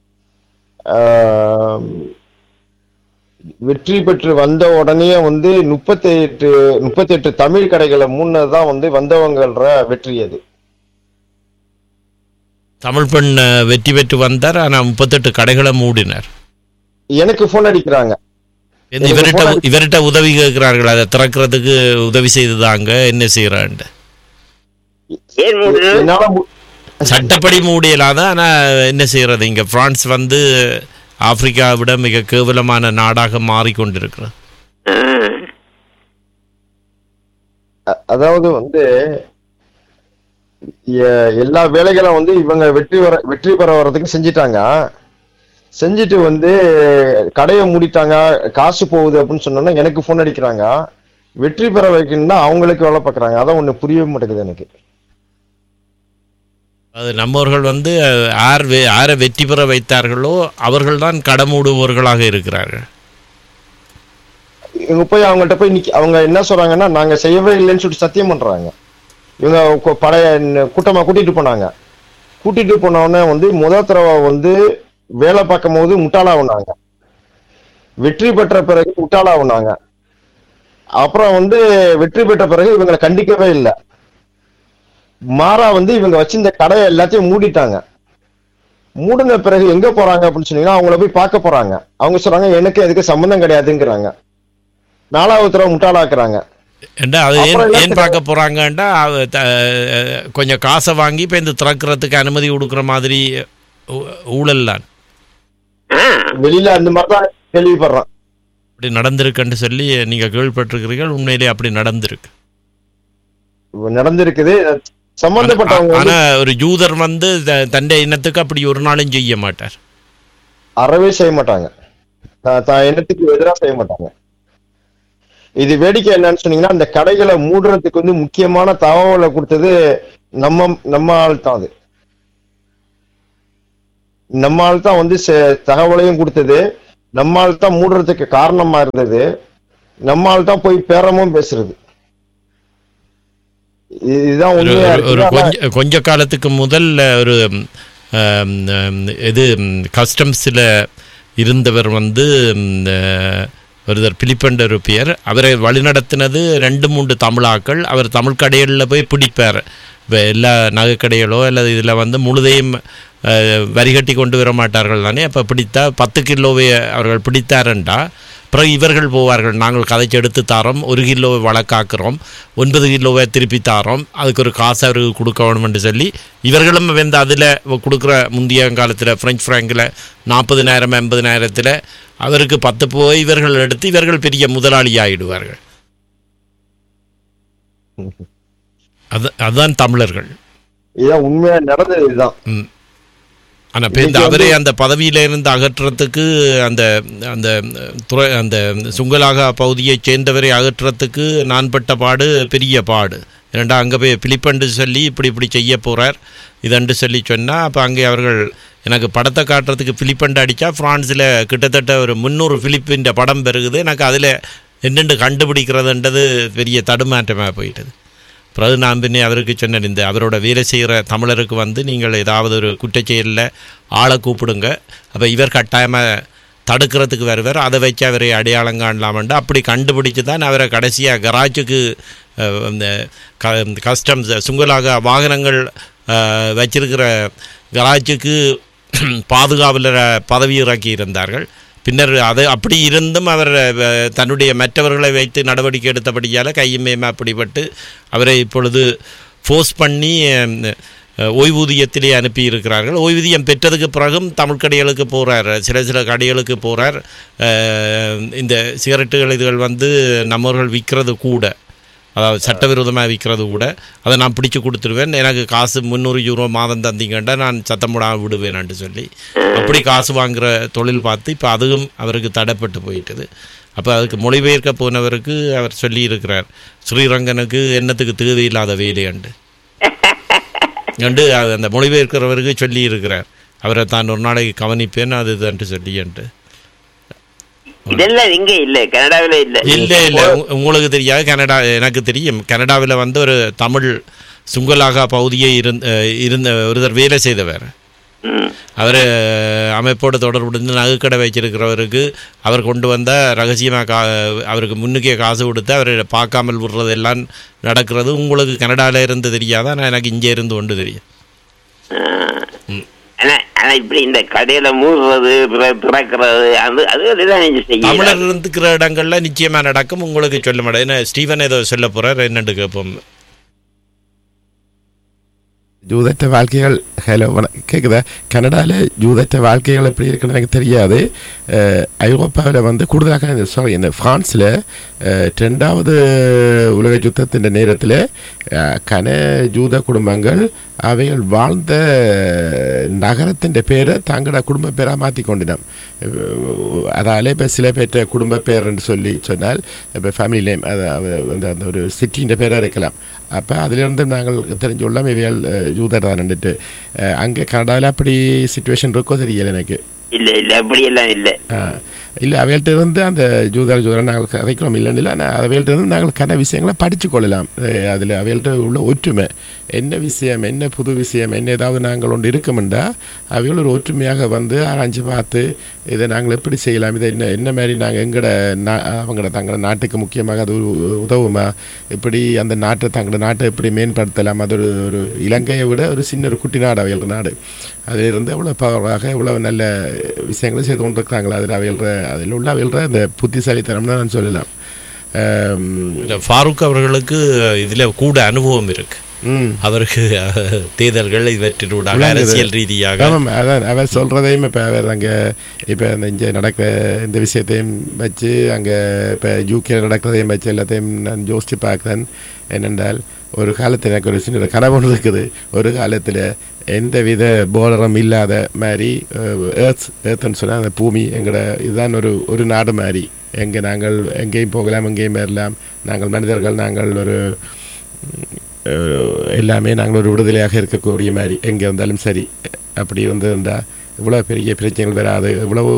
ஆம், வெற்றி பெற்று வந்த உடனே வந்து முப்பத்தி எட்டு முப்பத்தி எட்டு தமிழ் கடைகளை மூணுதான் வந்து வந்தவங்கள வெற்றி அது தமிழ் பெண் அஹ், வெற்றி பெற்று வந்தார் ஆனால் முப்பத்தெட்டு கடைகளை மூடினார் எனக்கு போன் அடிக்கிறாங்க இந்த இவர்கிட்ட இவர்கிட்ட உதவி கேட்கிறார்கள் அதை திறக்கிறதுக்கு உதவி செய்துதாங்க என்ன செய்கிறான்ட்டு ஏன் மூடணும் என்னால மு- சட்டப்படி மூடியலாத ஆனால் என்ன செய்கிறது இங்கே பிரான்ஸ் வந்து ஆப்பிரிக்காவை விட மிக கேவலமான நாடாக மாறிக்கொண்டிருக்கிறது ஆஹ். அ- அதாவது வந்து எ- எல்லா வேலைகளும் வந்து இவங்க வெற்றி வர வெற்றி பெற வர்றதுக்கு செஞ்சிட்டாங்க செஞ்சுட்டு வந்து கடையை மூடிட்டாங்க காசு போகுது அப்படின்னு சொன்னோன்னா எனக்கு ஃபோன் அடிக்கிறாங்க வெற்றி பெற வைக்கணும்னா அவங்களுக்கு வேலை பார்க்குறாங்க அதான் ஒண்ணு புரியவே மாட்டேங்குது எனக்கு அது நம்மவர்கள் வந்து அஹ், யார் வெ யாரை வெற்றி பெற வைத்தார்களோ அவர்கள்தான் கடமூடுபவர்களாக இருக்கிறார்கள் இவங்க போய் அவங்கள்ட்ட போய் நிக்க அவங்க என்ன சொல்றாங்கன்னா நாங்க செய்யவே இல்லைன்னு சொல்லிட்டு சத்தியம் பண்றாங்க இவங்க கொ- பழைய ந- கூட்டமா கூட்டிட்டு போனாங்க கூட்டிட்டு போன உடனே வந்து முதல் தடவை வந்து வேலை பார்க்கும் போது முட்டாளாவுனாங்க வெற்றி பெற்ற பிறகு முட்டாளாவுனாங்க அப்புறம் வந்து வெற்றி பெற்ற பிறகு இவங்களை கண்டிக்கவே இல்லை மாறா வந்து இவங்க வச்சிருந்த கடையை எல்லாத்தையும் மூடிட்டாங்க மூடின பிறகு எங்க போறாங்க அப்படின்னு சொன்னீங்கன்னா அவங்கள போய் பார்க்க போறாங்க அவங்க சொல்றாங்க எனக்கு எதுக்கு சம்பந்தம் கிடையாதுங்கிறாங்க நாலாவது தடவை முட்டாளாக்குறாங்க ஏண்டா அது ஏன் அப்புறம் என்ன ஏன் பார்க்க போகிறாங்கண்டா கொஞ்சம் காசை வாங்கி இப்போ இந்த திறக்கிறதுக்கு அனுமதி கொடுக்குற மாதிரி ஊ- ஊழல்லாம் ஆஹ். வெளியில அந்த மாதிரி தான் கேள்விப்படுறேன் அப்படி நடந்திருக்குன்னு சொல்லி நீங்கள் கேள்விப்பட்டிருக்கிறீர்கள் உண்மையிலே அப்படி நடந்திருக்கு நடந்திருக்குது சம்பந்தப்பட்டவங்க வந்து ஆனா ஒரு யூதர் வந்து த- தன்னுடைய இனத்துக்கு அப்படி ஒரு நாளும் செய்ய மாட்டார் அறவே செய்ய மாட்டாங்க த- தான் இனத்துக்கு எதிராக செய்ய மாட்டாங்க இது வேடிக்கை என்னன்னு சொன்னீங்கன்னா அந்த கடைகளை மூடுறதுக்கு வந்து முக்கியமான தகவலை கொடுத்தது நம்ம நம்ம ஆள் தான் அது நம்ம ஆள் தான் வந்து செ- தகவலையும் கொடுத்தது நம்ம ஆள் தான் மூடுறதுக்கு காரணமா இருந்தது நம்ம ஆள் தான் போய் பேரமும் பேசுறது இது- இதுதான் ஒரு உண்மையா ஒரு- ஒரு இருக்கு ஆனா- கொஞ்ச கொஞ்ச காலத்துக்கு முதல்ல ஒரு ம், ஆம், ஆம், இது கஸ்டம்ஸில் இருந்தவர் வந்து ம், அஹ், ஒருத்தர் பிலிப்பண்ட ஒரு பேர் அவரை வழிநடத்தினது ரெண்டு மூன்று தமிழாக்கள் அவர் தமிழ் கடைகளில் போய் பிடிப்பார் இப்போ எல்லா நகைக்கடைகளோ அல்லது இதில் வந்து முழுதையும் அஹ், வரிகட்டி கொண்டு வர மாட்டார்கள் தானே அப்போ பிடித்தா பத்து கிலோவை அவர்கள் பிடித்தாரண்டா பிறகு இவர்கள் போவார்கள் நாங்கள் கதைச்சு எடுத்து தாரோம் ஒரு கிலோவை வழக்காக்குறோம் ஒன்பது கிலோவை திருப்பி தாரோம் அதுக்கு ஒரு காசு அவருக்கு கொடுக்க வேணும்னு சொல்லி இவர்களும் வந்து அதில் கொடுக்குற முந்தைய காலத்தில் ஃப்ரெஞ்ச் ஃப்ராங்கில் நாற்பதினாயிரம் எண்பதினாயிரத்தில் அவருக்கு பத்து போய் இவர்கள் எடுத்து இவர்கள் பெரிய முதலாளி ஆகிடுவார்கள் அது அதுதான் தமிழர்கள் இதுதான் உண்மையா நடந்தது இதுதான் ம் ஆனால் இப்போ இந்த அவரே அந்த பதவியில இருந்து அகற்றுறதுக்கு அந்த அந்த துறை அந்த சுங்கலாக பகுதியைச் சேர்ந்தவரை அகற்றுறதுக்கு நான் பட்ட பாடு பெரிய பாடு ஏன்னா அங்கே போய் பிலிப்பண்டு சொல்லி இப்படி இப்படி செய்ய போகிறார் இதண்டு சொல்லி சொன்னால் அப்போ அங்கே அவர்கள் எனக்கு படத்தை காட்டுறதுக்கு பிலிப்பண்டு அடித்தா ஃப்ரான்ஸில் கிட்டத்தட்ட ஒரு முந்நூறு பிலிப்பின் படம் பெருகுது எனக்கு அதில் என்னென்று கண்டுபிடிக்கிறதுன்றது பெரிய தடுமாற்றமாக போயிட்டது பிறகு நான் பின்னே அவருக்கு சொன்னேன் இந்த அவரோட வேலை செய்கிற தமிழருக்கு வந்து நீங்கள் ஏதாவது ஒரு குற்றச்செயலில் ஆளை கூப்பிடுங்க அப்போ இவர் கட்டாயமாக தடுக்கிறதுக்கு வருவார் அதை வச்சு அவரை அடையாளம் காணலாமண்டு அப்படி கண்டுபிடிச்சு தான் அவரை கடைசியாக கராஜுக்கு அஹ், இந்த க கஸ்டம்ஸ் சுங்கலாக வாகனங்கள் அஹ், வச்சிருக்கிற கராஜுக்கு பாதுகாவலர் பதவி இறக்கி இருந்தார்கள் பின்னர் அது அப்படி இருந்தும் அவர் அஹ், தன்னுடைய மற்றவர்களை வைத்து நடவடிக்கை எடுத்தபடியால் கையுமேமா அப்படிப்பட்டு அவரை இப்பொழுது ஃபோர்ஸ் பண்ணி அஹ், அஹ், ஓய்வூதியத்திலே அனுப்பி இருக்கிறார்கள் ஓய்வூதியம் பெற்றதுக்கு பிறகும் தமிழ் கடைகளுக்கு போகிறார் சில சில கடைகளுக்கு போகிறார் இந்த சிகரெட்டுகள் இதுகள் வந்து நம்மவர்கள் விற்கிறது கூட அதாவது சட்டவிரோதமாக விற்கிறது கூட அதை நான் பிடிச்சு கொடுத்துருவேன் எனக்கு காசு முந்நூறு யூரோ மாதம் தந்தீங்கன்னா நான் சத்தம் போடாமல் விடுவேன்ட்டு சொல்லி அப்படி காசு வாங்குற தொழில் பார்த்து இப்போ அதுவும் அவருக்கு தடைப்பட்டு போயிட்டது அப்போ அதுக்கு மொழிபெயர்க்க போனவருக்கு அவர் சொல்லியிருக்கிறார் ஸ்ரீரங்கனுக்கு என்னத்துக்கு தேவையில்லாத வேலையண்டு கண்டு அது அந்த மொழிபெயர்க்கிறவருக்கு சொல்லி இருக்கிறார் அவரை தான் ஒரு நாளைக்கு கவனிப்பேன் அது இதுன்ட்டு சொல்லியன்ட்டு இதெல்லாம் இங்க இல்ல கனடாவில இல்ல இல்ல இல்ல உ- உங்களுக்கு தெரியாது கனடா எனக்கு தெரியும் கனடாவில் வந்து ஒரு தமிழ் சுங்கலாகா பகுதியை இருந்த இருந்த ஒருத்தர் வேலை செய்தவர் ம். அவர் அமைப்போடு தொடர்புடைந்து நகைக்கடை வச்சிருக்கிறவருக்கு அவர் கொண்டு வந்த ரகசியமாக கா அவருக்கு முன்னுக்கே காசு கொடுத்து அவர் பார்க்காமல் விடுறதெல்லாம் நடக்கிறது உங்களுக்கு கனடாவில் இருந்து தெரியாதா நான் எனக்கு இங்கே இருந்து கொண்டு தெரியும் ஆனா ஆனா இப்படி இந்த கடையில மூடுறது பிற- திறக்கிறது அது அது அதுதான் நீங்க செய்யலாம் தமிழர் இருந்துக்கிற இடங்கள்ல நிச்சயமா நடக்கும் உங்களுக்கு சொல்ல மாட்டேன் என்ன ஸ்டீவன் ஏதோ சொல்ல போறார் என்னண்டு கேட்போம் ஜூதற்ற வாழ்க்கைகள் ஹலோ வணக்கம் கேட்குதா கனடாவில் ஜூதற்ற வாழ்க்கைகள் எப்படி இருக்குன்னு எனக்கு தெரியாது அஹ், ஐரோப்பாவில் வந்து கூடுதலாக சாரி இந்த ஃப்ரான்ஸில் அஹ், ரெண்டாவது உலக யுத்தத்தின் நேரத்தில் அஹ், கன ஜூத குடும்பங்கள் அவைகள் வாழ்ந்த நகரத்தின் பேரை தங்களோட குடும்ப பேராக மாற்றி கொண்டினோம் அதால் இப்போ சில பேர்ட்ட குடும்ப பேர்ன்னு சொல்லி சொன்னால் இப்போ ஃபேமிலி நேம் அது அது அந்த அந்த ஒரு சிட்டின்ற பேராக இருக்கலாம் அப்போ அதிலிருந்து நாங்கள் தெரிஞ்சு கொள்ளலாம் இவைகள் யூதர் தான்ட்டு அங்கே கனடாவில் அப்படி சுச்சுவேஷன் இருக்கோ தெரியல எனக்கு இல்ல இல்ல அப்படி எல்லாம் இல்ல இல்லை அவைகள்ட்ட இருந்து அந்த ஜூதர் ஜூதர் நாங்கள் கதைக்கிறோம் இல்லைன்னு இல்லை ஆனால் அவைகள்ட்ட இருந்து நாங்கள் கன விஷயங்களை படித்து கொள்ளலாம் அதில் அவைகள்ட்ட உள்ள ஒற்றுமை என்ன விஷயம் என்ன புது விஷயம் என்ன ஏதாவது நாங்கள் ஒன்று இருக்குமெண்டா அவைகள் ஒரு ஒற்றுமையாக வந்து ஆராய்ஞ்சு பார்த்து இதை நாங்கள் எப்படி செய்யலாம் இதை என்ன என்ன மாதிரி நாங்கள் எங்களோட நா அவங்களோட தங்களோட நாட்டுக்கு முக்கியமாக அது ஒரு உதவுமா இப்படி அந்த நாட்டை தங்களோட நாட்டை எப்படி மேம்படுத்தலாம் அது ஒரு ஒரு இலங்கையை விட ஒரு சின்ன ஒரு குட்டி நாடு அவைகளோட நாடு அதிலிருந்து எவ்வளோ பவராக எவ்வளோ நல்ல விஷயங்களை செய்து கொண்டிருக்கிறாங்களா அதில் அவைகள அதில் உள்ள அவைகள அந்த புத்திசாலித்தனம்னு நான் சொல்லலாம் ஆம், இல்ல, ஃபாரூக் அவர்களுக்கு இதில் கூட அனுபவம் இருக்கு ம் அவருக்கு அஹ், தேர்தல்கள் இவற்றினூடாக விளங்குது. அரசியல் ரீதியாக ஆமாம் அதான் அவர் சொல்கிறதையும் இப்போ அவர் அங்கே இப்போ இந்த இங்கே நடக்கிற இந்த விஷயத்தையும் வச்சு அங்கே இப்போ யூகே நடக்கிறதையும் வச்சு எல்லாத்தையும் நான் யோசித்து பார்க்குறேன் என்னென்றால் ஒரு காலத்தில் எனக்கு ஒரு சின்ன கனவு ஒன்று இருக்குது ஒரு காலத்தில் எந்த வித போலரும் இல்லாத மாதிரி ஏர்த் ஏர்த்னு சொன்னால் அந்த பூமி எங்களோட இதுதான் ஒரு ஒரு நாடு மாதிரி எங்கே நாங்கள் எங்கேயும் போகலாம் எங்கேயும் வரலாம் நாங்கள் மனிதர்கள் நாங்கள் ஒரு அஹ், எல்லாமே நாங்கள் ஒரு விடுதலையாக இருக்கக்கூடிய மாதிரி எங்கே இருந்தாலும் சரி அப்படி இருந்திருந்தா இவ்வளோ பெரிய பிரச்சனைகள் வராது இவ்வளவு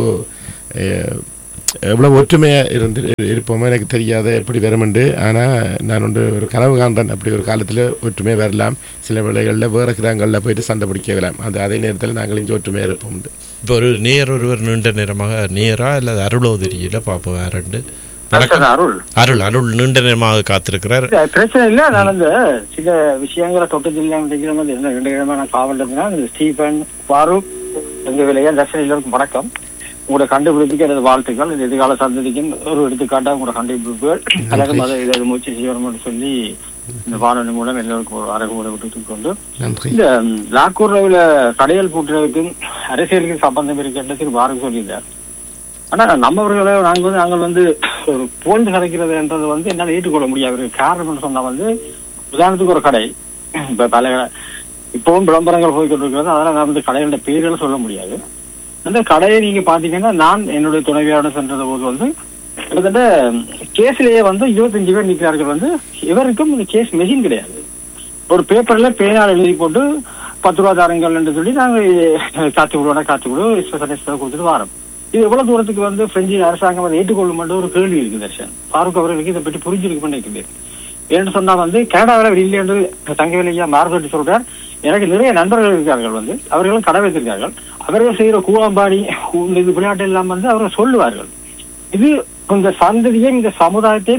அஹ், எவ்வளவு ஒற்றுமையாக இருந்து இருப்போமோ எனக்கு தெரியாத எப்படி வருமெண்டு ஆனால் நான் ஒன்று ஒரு கனவு காண்றேன் அப்படி ஒரு காலத்தில் ஒற்றுமையாக வரலாம் சில வேளைகளில் வேறு கிரகங்களில் போயிட்டு சண்டை பிடிக்க வரலாம் அந்த அதே நேரத்தில் நாங்கள் இங்கே ஒற்றுமையாக இருப்போம் இப்போ ஒரு நேர் ஒருவர் நீண்ட நேரமாக நேரா அல்லது அருளோ தெரியல பார்ப்போம் வேறண்டு டாக்டர் அருள் அருள் அருள் நீண்ட நேரமாக காத்திருக்கிறார் இல்ல, பிரச்சனை இல்ல நான் அந்த சில விஷயங்களை தொட்டு நினைக்கிறேன் வந்து என்ன ரெண்டு கிழமை நான் காவல்னா ஸ்டீபன் ஃபாரூக் எங்க விலையா தர்ஷன் எல்லோருக்கும் வணக்கம் உங்களோட கண்டுபிடிப்புக்கு எனது வாழ்த்துக்கள் இந்த எதிர்கால சந்ததிக்கும் ஒரு எடுத்துக்காட்டா உங்களோட கண்டுபிடிப்புகள் அழகும் அதை இதை முயற்சி செய்யணும்னு சொல்லி இந்த வானொலி மூலம் எல்லோருக்கும் ஒரு அரகுமுறை விட்டு கொண்டு நன்றி இந்த லாக்கூர்ல கடையல் பூட்டுறதுக்கும் அரசியலுக்கும் சம்பந்தம் இருக்கின்ற திரு பாரதி சொல்லியிருந்தார் ஆனா நம்மவர்களை நாங்கள் வந்து நாங்கள் வந்து ஒரு புகழ்ந்து கதைக்கிறதுன்றது வந்து என்னால் ஏற்றுக்கொள்ள முடியாது காரணம்னு சொன்னா வந்து உதாரணத்துக்கு ஒரு கடை இப்ப பல இப்பவும் விளம்பரங்கள் போய் கொண்டிருக்கிறது அதெல்லாம் நான் வந்து கடைகளோட பேர்களை சொல்ல முடியாது அந்த கடையை நீங்க பாத்தீங்கன்னா நான் என்னுடைய துணைவியாரோட சென்றது போது வந்து கிட்டத்தட்ட கேஸ்லயே வந்து இருபத்தஞ்சு பேர் நிற்கிறார்கள் வந்து இவருக்கும் இந்த கேஸ் மெஷின் கிடையாது ஒரு பேப்பர்ல பேனால் எழுதி போட்டு பத்து ரூபா தாருங்கள் என்று சொல்லி நாங்க காத்து விடுவோம் காத்து விடுவோம் ஸ்பெஷலிஸ்ட் கொடுத்துட்டு வரோம் இது எவ்வளவு தூரத்துக்கு வந்து பிரெஞ்சு அரசாங்கம் அதை ஏற்றுக்கொள்ளும் ஒரு கேள்வி இருக்கு தர்ஷன் ஃபாரூக் அவர்களுக்கு இதை பற்றி புரிஞ்சிருக்கு நினைக்கிறேன் ஏன்னு சொன்னா வந்து கனடாவில் இல்லை என்று தங்கவேலையா மாறுபட்டு சொல்றார் எனக்கு நிறைய நண்பர்கள் இருக்கார்கள் வந்து அவர்களும் கடை வைத்திருக்கார்கள் அவர்கள் செய்யற கூவாம்பாடி இந்த இது விளையாட்டு எல்லாம் வந்து அவர்கள் சொல்லுவார்கள் இது இந்த சந்ததியை இந்த சமுதாயத்தை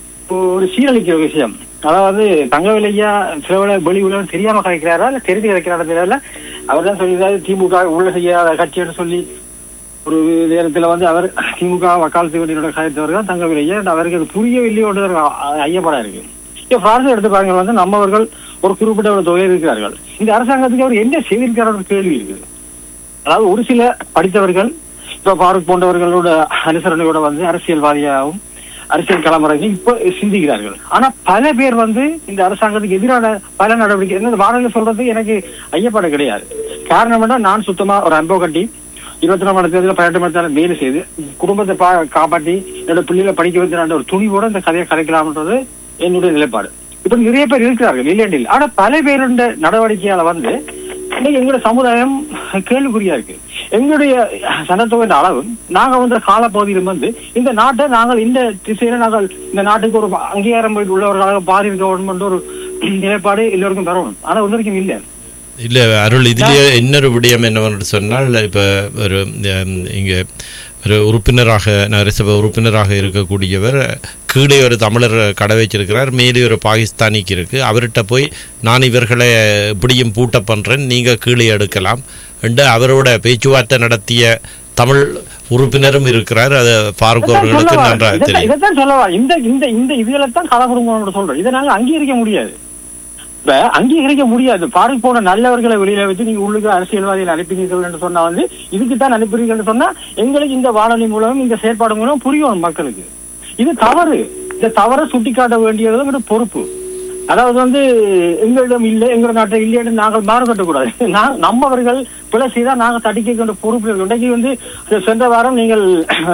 ஒரு சீரழிக்கிற விஷயம் அதாவது தங்கவிலையா சில வேளை வெளி உலகம் தெரியாம கலைக்கிறாரா இல்ல தெரிஞ்சு கலைக்கிறாரா தெரியல அவர் தான் சொல்லியிருந்தாரு திமுக உள்ள செய்யாத கட்சின்னு சொல்லி ஒரு நேரத்துல வந்து அவர் திமுக வக்காலத்து வேண்டியோட கலைத்தவர் தான் தங்கவிலையா அவருக்கு அது புரியவில்லையோட ஒரு அ- ஐயப்படா இருக்கு இப்ப பிரான்ஸ் எடுத்து பாருங்க வந்து நம்மவர்கள் ஒரு குறிப்பிட்ட ஒரு தொகை இருக்கிறார்கள் இந்த அரசாங்கத்துக்கு அவர் என்ன செய்திருக்கிறார் ஒரு கேள்வி இருக்குது அதாவது ஒரு சில படித்தவர்கள் இப்ப ஃபாரூக் போன்றவர்களோட அனுசரணையோட வந்து அரசியல்வாதியாகவும் அரசியல் களமுறையும் இப்ப சிந்திக்கிறார்கள் ஆனா பல பேர் வந்து இந்த அரசாங்கத்துக்கு எதிரான பல நடவடிக்கை என்ன வானொலி சொல்றது எனக்கு ஐயப்பாடு கிடையாது காரணம் என்ன நான் சுத்தமா ஒரு அன்போ கட்டி இருபத்தி நாலு மணி தேதியில் பதினெட்டு மணி நேரம் வேலை செய்து குடும்பத்தை பா காப்பாற்றி என்னோட பிள்ளைகளை படிக்க வைத்த ஒரு துணிவோட இந்த கதையை கலைக்கலாம்ன்றது என்னுடைய நிலைப்பாடு இப்ப நிறைய பேர் இருக்கிறார்கள் இல்லையென்றில் ஆனா பல பேருடைய நடவடிக்கையால வந்து இன்னைக்கு எங்களுடைய சமுதாயம் கேள்விக்குறியா இருக்கு எங்களுடைய சனத்தொகையின் அளவு நாங்க வந்து காலப்பகுதியிலும் வந்து இந்த நாட்டை நாங்கள் இந்த திசையில நாங்கள் இந்த நாட்டுக்கு ஒரு அங்கீகாரம் உள்ளவர்களாக பாதி இருக்க வேண்டும் ஒரு நிலைப்பாடு எல்லோருக்கும் வரணும் ஆனா ஒன்று வரைக்கும் இல்லை இல்லை அருள் இதுலேயே இன்னொரு விடயம் என்னவென்று சொன்னால் இப்போ ஒரு ஹம், இங்கே ஒரு உறுப்பினராக நகரசபை உறுப்பினராக இருக்கக்கூடியவர் கீழே ஒரு தமிழர் கடை வச்சிருக்கிறார் மேலே ஒரு பாகிஸ்தானிக்கு இருக்கு அவர்கிட்ட போய் நான் இவர்களை இப்படியும் பூட்ட பண்ணுறேன் நீங்கள் கீழே எடுக்கலாம் என்று அவரோட பேச்சுவார்த்தை நடத்திய தமிழ் உறுப்பினரும் இருக்கிறார் அது ஃபாரூக் அவர்களுக்கு நன்றாக தெரியும் இதைத்தான் சொல்லவா இந்த இந்த இந்த இதுகளை தான் கலகுருங்கோட சொல்றோம் இதை நாங்க அங்கீகரிக்க முடியாது இப்ப அங்கீகரிக்க முடியாது பாருக்கு போன நல்லவர்களை வெளியில வச்சு நீங்க உள்ளுக்கு அரசியல்வாதிகள் அனுப்பினீர்கள் என்று சொன்னா வந்து இதுக்கு தான் அனுப்புறீங்கன்னு சொன்னா எங்களுக்கு இந்த வானொலி மூலம் இந்த செயற்பாடு மூலம் புரியணும் மக்களுக்கு இது தவறு இந்த தவறை சுட்டிக்காட்ட வேண்டியது எங்களோட பொறுப்பு அதாவது வந்து எங்களிடம் இல்லை எங்களோட நாட்டை இல்லைன்னு நாங்கள் மாறுபட்டக்கூடாது நான் நம்மவர்கள் பிழை செய்தால் நாங்கள் தட்டி கேட்கின்ற பொறுப்பு இருக்கு. இன்றைக்கு வந்து சென்ற வாரம் நீங்கள்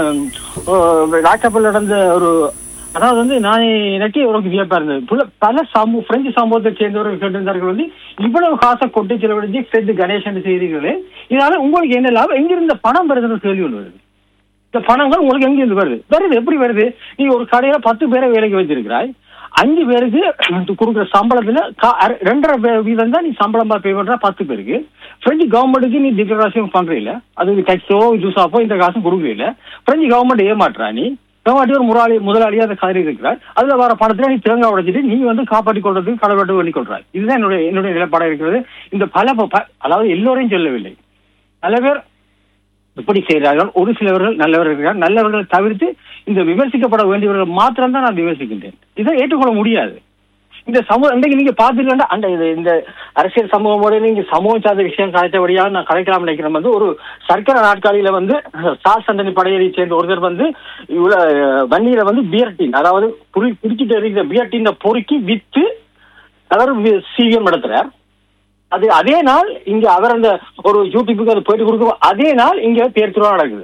லாக்டப்பில் நடந்த ஒரு அதாவது வந்து நான் எனக்கு ஒரு வியப்பா இருந்தது புல- பல சமூக பிரெஞ்சு சமூகத்தை சேர்ந்தவர்கள் கேட்டிருந்தார்கள் வந்து இவ்வளவு காசை கொட்டி செலவழிஞ்சு பிரெஞ்சு கணேசன் செய்தீர்களே இதனால உங்களுக்கு என்ன லாபம் எங்கிருந்த பணம் வருதுன்னு கேள்வி ஒன்று வருது இந்த பணங்கள் உங்களுக்கு எங்கிருந்து வருது வருது எப்படி வருது நீ ஒரு கடையில பத்து பேரை வேலைக்கு வச்சிருக்கிறாய் அஞ்சு பேருக்கு கொடுக்குற சம்பளத்துல கா- அரை- ரெண்டரை பே- வீதம் தான் நீ சம்பளமா பே பண்ற பத்து பேருக்கு பிரெஞ்சு கவர்மெண்ட்டுக்கு நீ டிக்ளரேஷன் பண்றீல அது டேக்ஸோ ஜூஸாப்போ இந்த காசும் கொடுக்கல பிரெஞ்சு கவர்மெண்ட் ஏமாற்றா நீ ஏமாட்டி ஒரு முறாளி முதலாளியா அந்த கதறி இருக்கிறார் அதுல வர பணத்துல நீ தேங்காய் உடைச்சிட்டு நீ வந்து காப்பாற்றி கொள்றதுக்கு கடவுட்டு பண்ணி கொள்றாய் இதுதான் என்னுடைய என்னுடைய நிலைப்பாடா இருக்கிறது இந்த பல ப- அதாவது எல்லோரையும் சொல்லவில்லை பல பேர் இப்படி செய்கிறார்கள் ஒரு சிலவர்கள் நல்லவர்கள் இருக்கிறார் நல்லவர்கள் தவிர்த்து இந்த விமர்சிக்கப்பட வேண்டியவர்கள் மாத்திரம் தான் நான் விமர்சிக்கின்றேன் இதை ஏற்றுக்கொள்ள முடியாது இந்த சமூகம் இன்றைக்கு நீங்க பாத்துருக்கா அந்த இது இந்த அரசியல் சமூகமோட நீங்க சமூகம் சார்ந்த விஷயம் கலைத்தபடியாக நான் கலைக்கலாம் நினைக்கிறேன் வந்து ஒரு சர்க்கரை நாட்காலியில வந்து சால் சந்தனி படையலை சேர்ந்த ஒருத்தர் வந்து இவ்வளவு வண்டியில வந்து பியர் டீன் அதாவது புரி குடிச்சிட்டு இருக்கிற பியர் டீனை பொறுக்கி வித்து அவர் சிவிஎம் நடத்துறார் அது அதே நாள் இங்க அவர் அந்த ஒரு யூடியூபுக்கு அது போயிட்டு கொடுக்கும் அதே நாள் இங்க தேர் திருவிழா நடக்குது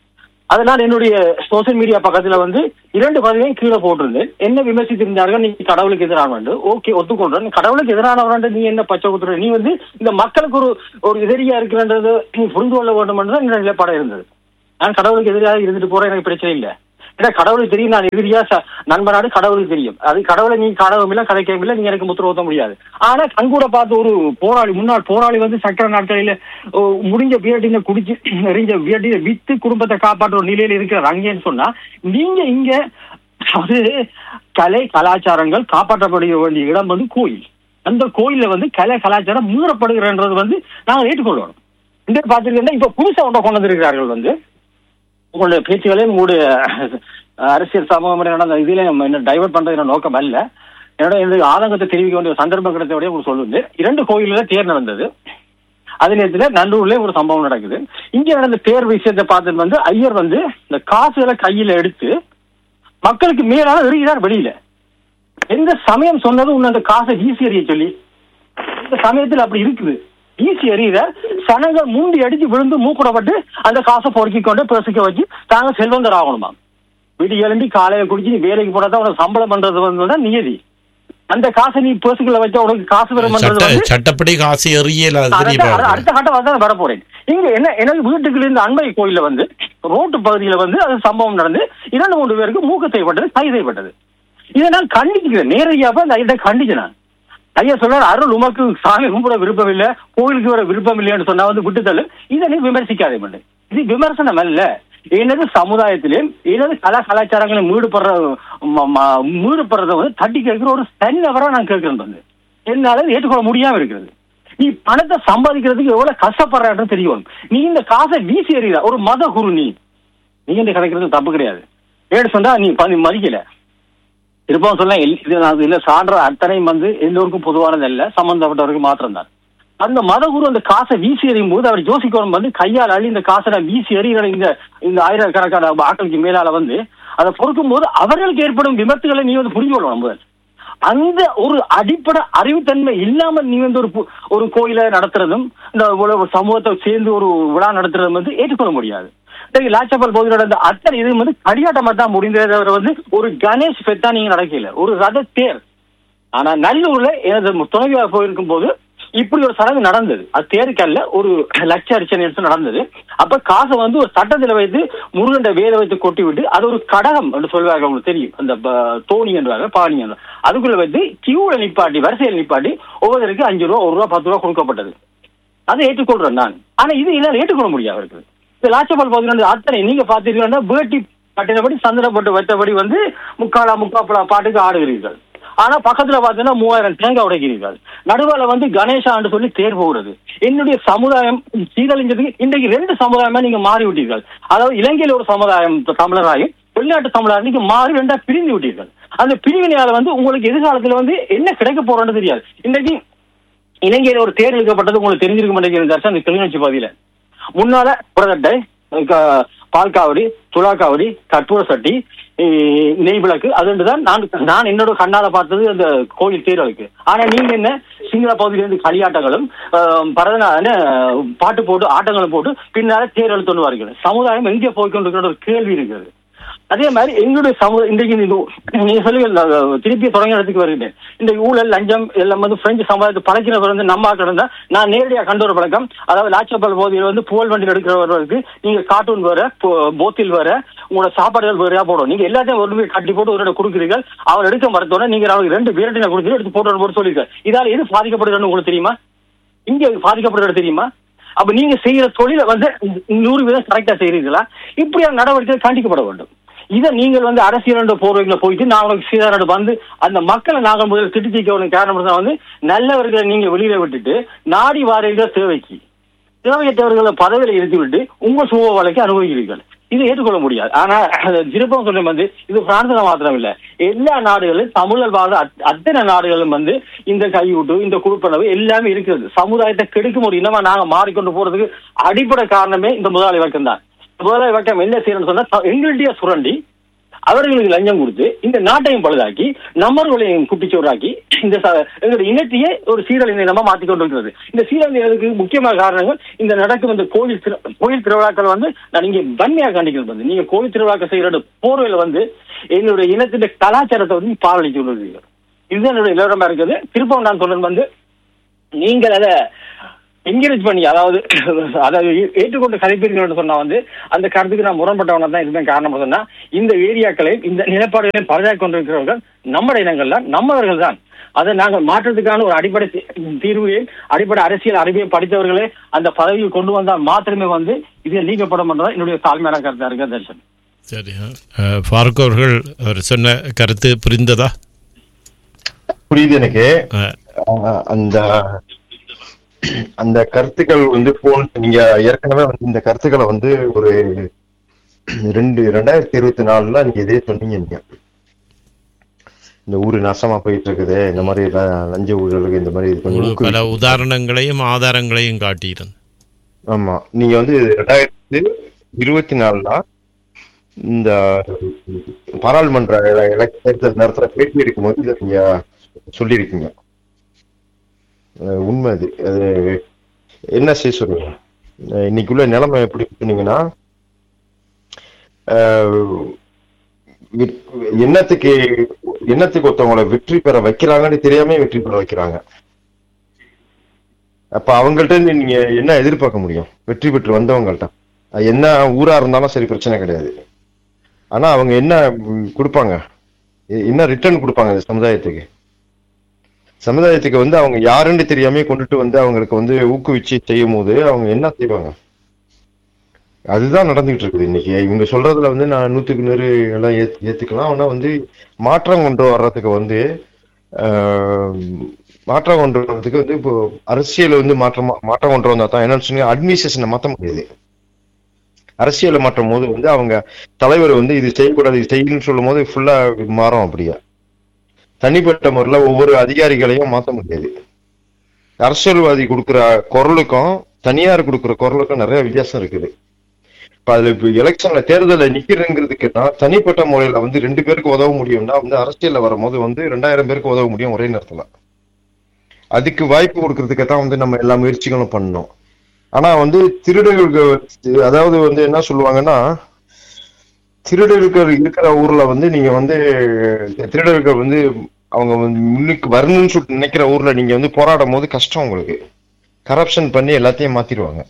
அதனால் என்னுடைய சோசியல் மீடியா பக்கத்துல வந்து இரண்டு பதிவையும் கீழே போட்டிருந்தேன் என்ன விமர்சித்திருந்தார்கள் நீ கடவுளுக்கு எதிரானவன் ஓகே ஒத்துக்கொள்றேன் கடவுளுக்கு எதிரானவன் நீ என்ன பச்சை குத்துற நீ வந்து இந்த மக்களுக்கு ஒரு ஒரு எதிரியா இருக்கிறன்றது நீ புரிந்து கொள்ள வேண்டும் என்றுதான் என்னோட நிலைப்பாடு இருந்தது நான் கடவுளுக்கு எதிராக இருந்துட்டு போறேன் எனக்கு பிரச்சனை இல்லை ஏன்னா கடவுளுக்கு தெரியும் நான் எதிரியா ச- நண்பனாடு கடவுளுக்கு தெரியும் அது கடவுளை நீ கடவும் இல்லை கதைக்கவும் இல்லை நீ எனக்கு முத்திர ஊத்த முடியாது ஆனா கண்கூட பார்த்து ஒரு போராளி முன்னாள் போராளி வந்து சக்கர நாட்களில ஓ, முடிஞ்ச பியர்டினை குடிச்சு எறிஞ்ச பியர்டினை வித்து குடும்பத்தை காப்பாற்ற ஒரு நிலையில இருக்கிற அங்கேன்னு சொன்னா நீங்க இங்க அது கலை கலாச்சாரங்கள் காப்பாற்றப்பட வேண்டிய இடம் வந்து கோயில் அந்த கோயில்ல வந்து கலை கலாச்சாரம் மீறப்படுகிறன்றது வந்து நாங்கள் ஏற்றுக்கொள்ளணும் இந்த பார்த்துருக்கேன் இப்ப புதுசா ஒன்றை கொண்டு வந்திருக்கிறார்கள் வந்து உங்களுடைய பேச்சுகளே உங்களுடைய அஹ், அரசியல் சமூகம் நடந்த இதில் என்ன டைவர்ட் பண்றது என்ன நோக்கம் அல்ல என்னோட இந்த ஆதங்கத்தை தெரிவிக்க வேண்டிய ஒரு சந்தர்ப்பம் கிடைத்தபடியே உங்களுக்கு சொல்லுது இரண்டு கோயில்ல தேர் நடந்தது அதே நேரத்தில் நல்லூர்ல ஒரு சம்பவம் நடக்குது இங்க நடந்த தேர் விஷயத்தை பார்த்துட்டு வந்து ஐயர் வந்து இந்த காசுகளை கையில எடுத்து மக்களுக்கு மேலான எறிகிறார் வெளியில எந்த சமயம் சொன்னது உன்னை அந்த காசை வீசி எறிய சொல்லி இந்த சமயத்தில் அப்படி இருக்குது வீசி எறிகிற சனங்கள் மூண்டி அடிச்சு விழுந்து மூக்குடப்பட்டு அந்த காசை பொறுக்கி கொண்டு பேசிக்க வச்சு தாங்க செல்வந்தர் ஆகணுமா வீடு எழும்பி காலையில குடிச்சு நீ வேலைக்கு போனா உனக்கு சம்பளம் பண்றது வந்து நியதி அந்த காசை நீ பேசுகளை வச்சா உனக்கு காசு வரும்ன்றது சட்ட வந்து சட்டப்படி காசு எறியல அது அடுத்த தெரியுமா அடுத்த- அடுத்த கட்டம் வந்து வர போறேன் இங்க என்ன எனக்கு வீட்டுக்குள்ள இருந்து அண்மை கோயில்ல வந்து ரோட்டு பகுதியில வந்து அது சம்பவம் நடந்து இரண்டு மூன்று பேருக்கு மூக்கு செய்யப்பட்டது கைது செய்யப்பட்டது இதை நான் கண்டிக்கிறேன் நேரடியாக அந்த ஐயா கண்டிச்சேன் நான் ஐயா சொல்றாரு அருள் உமக்கு சாமி கும்பிட விருப்பம் இல்ல கோயிலுக்கு வர விருப்பம் இல்லைன்னு சொன்னா வந்து விட்டுத்தள்ளு இதை நீ விமர்சிக்காதே மண்டு இது விமர்சனம் அல்ல எனது சமுதாயத்திலே எனது கலா கலாச்சாரங்களை மீடுபடுற ம- ம- மீடுபடுறத வந்து தட்டி கேட்கிற ஒரு தனிநபரா நான் கேட்கிறேன் வந்து என்னால இதை ஏற்றுக்கொள்ள முடியாம இருக்கிறது நீ பணத்தை சம்பாதிக்கிறதுக்கு எவ்வளவு கஷ்டப்படுறான்னு தெரியும் நீ இந்த காசை வீசி எறிகிற ஒரு மத குரு நீ நீ இந்த கிடைக்கிறது தப்பு கிடையாது ஏடு சொன்னா நீ ப- நீ மதிக்கல திருப்பவும் சொல்ல இது நான் இல்ல சான்ற அத்தனையும் வந்து எல்லோருக்கும் பொதுவானது அல்ல சம்பந்தப்பட்டவருக்கு மாத்திரம்தான் அந்த மதகுரு அந்த காசை வீசி எறியும் போது அவர் ஜோசிக்கோரம் வந்து கையால் அள்ளி இந்த காசை நான் வீசி எறிகிற இந்த இந்த ஆயிரக்கணக்கான ஆட்களுக்கு மேலால வந்து அதை பொறுக்கும் போது அவர்களுக்கு ஏற்படும் விபத்துகளை நீ வந்து புரிஞ்சு கொள்ளணும் முதல் அந்த ஒரு அடிப்படை அறிவுத்தன்மை இல்லாம நீ வந்து ஒரு பு- ஒரு கோயிலை நடத்துறதும் இந்த ஒரு ஒரு சமூகத்தை சேர்ந்து ஒரு விழா நடத்துறதும் வந்து ஏற்றுக்கொள்ள முடியாது இன்னைக்கு லாச்சப்பல் பகுதியில் நடந்த அத்தனை இது வந்து கடியாட்டமா தான் முடிந்ததே தவிர வந்து ஒரு கணேஷ் பெத்தா நீங்க நடக்கல ஒரு ரத தேர் ஆனா நல்லூர்ல எனது துணைவியாக போயிருக்கும் போது இப்படி ஒரு சடங்கு நடந்தது அது தேருக்கல்ல ஒரு லட்ச அரிச்சனை எடுத்து நடந்தது அப்ப காசை வந்து ஒரு சட்டத்துல வைத்து முருகண்ட வேலை வைத்து கொட்டி விட்டு அது ஒரு கடகம் என்று சொல்வார்கள் உங்களுக்கு தெரியும் அந்த ப- தோணி என்றாங்க பாணி என்ற அதுக்குள்ள வைத்து கியூல நிப்பாட்டி வரிசையில் நிப்பாட்டி ஒவ்வொருத்தருக்கு அஞ்சு ரூபா ஒரு ரூபா பத்து ரூபா கொடுக்கப்பட்டது அதை ஏற்றுக்கொள்றேன் நான் ஆனா இது எல்லாம் ஏற்றுக்கொள்ள முடியாது இருக்குது இந்த லாச்சபால் பதினொன்று அத்தனை நீங்க பாத்தீங்கன்னா வேட்டி கட்டினபடி சந்திரப்பட்டு வைத்தபடி வந்து முக்காலா முக்காப்பலா பாட்டுக்கு ஆடுகிறீர்கள் ஆனா பக்கத்துல பாத்தீங்கன்னா மூவாயிரம் தேங்காய் உடைக்கிறீர்கள் நடுவால வந்து கணேசான்னு சொல்லி தேர் போகிறது என்னுடைய சமுதாயம் சீரழிஞ்சதுக்கு இன்றைக்கு ரெண்டு சமுதாயமா நீங்க மாறி விட்டீர்கள் அதாவது இலங்கையில ஒரு சமுதாயம் தமிழராயும் வெளிநாட்டு தமிழர் நீங்க மாறி ரெண்டா பிரிந்து விட்டீர்கள் அந்த பிரிவினையால வந்து உங்களுக்கு எதிர்காலத்துல வந்து என்ன கிடைக்க போறோன்னு தெரியாது இன்னைக்கு இலங்கையில ஒரு தேர் இழுக்கப்பட்டது உங்களுக்கு தெரிஞ்சிருக்க மாட்டேங்கிறது தர்ஷன் அந்த கிளிநொச்சி பகுதியில முன்னால புரதட்டை க- பால் காவடி துலா காவடி கற்பூர சட்டி இ- நெய் விளக்கு அது தான் நான் நான் என்னோட கண்ணால பார்த்தது அந்த கோயில் தேர்களுக்கு ஆனா நீங்க என்ன சிங்கள பகுதியிலிருந்து களியாட்டங்களும் ஆஹ், பரதநாட பாட்டு போட்டு ஆட்டங்களும் போட்டு பின்னால தேர் எழுத்து வார்கள் சமுதாயம் எங்கே போய்கொண்டிருக்கிற ஒரு கேள்வி இருக்கிறது அதே மாதிரி எங்களுடைய சமூக இன்றைக்கு நீங்க நீங்க சொல்லுங்க நான் திருப்பி தொடங்கிய இடத்துக்கு வருகிறேன் இந்த ஊழல் லஞ்சம் எல்லாம் வந்து பிரெஞ்சு சமுதாயத்தை பழக்கினவர் வந்து நம்ம கிடந்தா நான் நேரடியாக கண்ட ஒரு பழக்கம் அதாவது லாச்சப்பல் பகுதியில் வந்து புகழ் வண்டியில் எடுக்கிறவர்களுக்கு நீங்க கார்ட்டூன் வேற போ- போத்தில் வேற உங்களோட சாப்பாடுகள் வேறையா போடும் நீங்க எல்லாத்தையும் ஒரு போய் கட்டி போட்டு ஒரு இடம் கொடுக்குறீர்கள் அவர் எடுக்க மறுத்தோட நீங்க அவருக்கு ரெண்டு விரட்டின கொடுத்து எடுத்து போட்டு போட்டு சொல்லியிருக்காரு இதால எது பாதிக்கப்படுதுன்னு உங்களுக்கு தெரியுமா இங்க பாதிக்கப்படுறது தெரியுமா அப்ப நீங்க செய்யற தொழிலை வந்து நூறு வீதம் கரெக்டா செய்யறீங்களா இப்படியான நடவடிக்கை கண்டிக்கப்பட வேண்டும் இதை நீங்கள் வந்து அரசியல் போர்வைகளை போயிட்டு நான் உங்களுக்கு சீதாரோட வந்து அந்த மக்களை நாங்கள் முதல்ல திட்டு தீக்க காரணம் தான் வந்து நல்லவர்களை நீங்க வெளியில விட்டுட்டு நாடி வாரீர்கள் தேவைக்கு தேவையற்றவர்களை பதவியில இருத்தி விட்டு உங்க சுக வழக்கை அனுபவிக்கிறீர்கள் இது ஏற்றுக்கொள்ள முடியாது ஆனா திருப்பம் சொல்லும் வந்து இது பிரான்ஸ்ல மாத்திரம் இல்ல எல்லா நாடுகளும் தமிழர் வாழ்ற அத்- அத்தனை நாடுகளும் வந்து இந்த கையூட்டு இந்த குழுப்பணவு எல்லாமே இருக்கிறது சமுதாயத்தை கெடுக்கும் ஒரு இனமா நாங்க மாறிக்கொண்டு போறதுக்கு அடிப்படை காரணமே இந்த முதலாளி வர்க்கம் தான் முதலாளி வர்க்கம் என்ன செய்யணும்னு சொன்னா த- எங்கள்கிட்டயே சுரண்டி அவர்களுக்கு லஞ்சம் கொடுத்து இந்த நாட்டையும் பழுதாக்கி நம்மர்களையும் குட்டிச்சோறாக்கி இந்த ச- எங்களுடைய இனத்தையே ஒரு சீரழிந்த இனமா மாற்றிக் கொண்டிருக்கிறது இந்த சீரழிந்ததுக்கு முக்கியமான காரணங்கள் இந்த நடக்கும் இந்த கோயில் திரு கோயில் திருவிழாக்கள் வந்து நான் இங்க வன்மையாக கண்டிக்கிறது வந்து நீங்க கோயில் திருவிழாக்கள் செய்யற போர்வையில வந்து என்னுடைய இனத்தின் கலாச்சாரத்தை வந்து பாரளிச்சு கொண்டிருக்கீங்க இதுதான் என்னுடைய நிலவரமா இருக்குது திருப்பம் நான் சொல்றது வந்து நீங்கள் அதை என்கரேஜ் பண்ணி அதாவது அதாவது ஏ- ஏற்றுக்கொண்டு கதைப்பீர்கள் சொன்னா வந்து அந்த கருத்துக்கு நான் முரண்பட்டவன தான் இதுதான் காரணம் சொன்னா இந்த ஏரியாக்களை இந்த நிலப்பாடுகளையும் பழுதாக்கி கொண்டிருக்கிறவர்கள் நம்ம இனங்கள் தான் நம்மவர்கள் தான் அதை நாங்கள் மாற்றத்துக்கான ஒரு அடிப்படை தீ- தீர்வையும் அடிப்படை அரசியல் அறிவையும் படித்தவர்களே அந்த பதவியை கொண்டு வந்தால் மாத்திரமே வந்து இது நீக்கப்படும் என்றதான் என்னுடைய தாழ்மையான கருத்தா இருக்கு தர்ஷன் சரி அஹ், ஃபாரூக் அவர்கள் அவர் சொன்ன கருத்து புரிந்ததா புரியுது எனக்கு அஹ், ஆஹ் அந்த அந்த கருத்துக்கள் வந்து போன் நீங்க ஏற்கனவே வந்து இந்த கருத்துக்களை வந்து ஒரு ரெண்டு ரெண்டாயிரத்தி இருபத்தி நாலுல நீங்க இதே சொன்னீங்க நீங்க இந்த ஊரு நாசமா போயிட்டு இருக்குது இந்த மாதிரி ல- லஞ்ச ஊழலுக்கு இந்த மாதிரி இது கொஞ்சம் உங்களுக்கு பல ஊக்குவிச்சு- உதாரணங்களையும் ஆதாரங்களையும் காட்டியிருந்தேன் ஆமா நீங்க வந்து ரெண்டாயிரத்தி இருபத்தி நாலுல இந்த பாராளுமன்ற எல- எலக்- தேர்தல் நேரத்துல பேட்டி எடுக்கும்போது இதை நீங்க சொல்லியிருக்கீங்க அஹ் உண்மை அது அது என்ன செய்ய சொல்லுங்க அஹ் இன்னைக்குள்ள நிலைமை எப்படி சொன்னீங்கன்னா என்னத்துக்கு என்னத்துக்கு ஒருத்தவங்களை வெற்றி பெற வைக்கிறாங்கன்னு தெரியாம வெற்றி பெற வைக்கிறாங்க அப்ப அவங்கள்ட்ட இருந்து நீங்க என்ன எதிர்பார்க்க முடியும் வெற்றி பெற்று வந்தவங்கள்ட்ட அது என்ன ஊரா இருந்தாலும் சரி பிரச்சனை கிடையாது ஆனா அவங்க என்ன ம், கொடுப்பாங்க எ- என்ன ரிட்டர்ன் கொடுப்பாங்க இந்த சமுதாயத்துக்கு சமுதாயத்துக்கு வந்து அவங்க யாருன்னு தெரியாம கொண்டுட்டு வந்து அவங்களுக்கு வந்து ஊக்குவிச்சு செய்யும் போது அவங்க என்ன செய்வாங்க அதுதான் நடந்துகிட்டு இருக்குது இன்னைக்கு இவங்க சொல்றதுல வந்து நான் நூத்துக்கு நூறு எல்லாம் ஏத்து- ஏத்துக்கலாம் ஆனா வந்து மாற்றம் கொண்டு வர்றதுக்கு வந்து ஆஹ், மாற்றம் கொண்டு வர்றதுக்கு வந்து இப்போ அரசியல் வந்து மாற்றம் மாற்றம் கொண்டு வந்தா தான் என்னன்னு சொன்னீங்க அட்மினிஸ்ட்ரேஷனை மாற்ற முடியாது அரசியலை மாற்றும் போது வந்து அவங்க தலைவர் வந்து இது செய்யக்கூடாது இது செய்யணும்னு சொல்லும் போது ஃபுல்லா மாறும் அப்படியே தனிப்பட்ட முறையில் ஒவ்வொரு அதிகாரிகளையும் மாற்ற முடியாது அரசியல்வாதி கொடுக்குற குரலுக்கும் தனியார் கொடுக்குற குரலுக்கும் நிறைய வித்தியாசம் இருக்குது இப்ப அதுல இப்ப எலெக்ஷன்ல தேர்தல நிக்கிறேங்கிறதுக்குன்னா தனிப்பட்ட முறையில வந்து ரெண்டு பேருக்கு உதவ முடியும்னா வந்து அரசியல்ல வரும்போது வந்து ரெண்டாயிரம் பேருக்கு உதவ முடியும் ஒரே நேரத்துல அதுக்கு வாய்ப்பு கொடுக்கறதுக்கு தான் வந்து நம்ம எல்லா முயற்சிகளும் பண்ணணும் ஆனா வந்து திருடர்கள் அதாவது வந்து என்ன சொல்லுவாங்கன்னா திருடர்கள் இருக்கிற ஊர்ல வந்து நீங்க வந்து திருடர்கள் வந்து அவங்க வந்து முன்னுக்கு வரணும்னு சொல்லிட்டு நினைக்கிற ஊர்ல நீங்க வந்து போராடும் போது கஷ்டம் உங்களுக்கு கரப்ஷன் பண்ணி எல்லாத்தையும் மாத்திடுவாங்க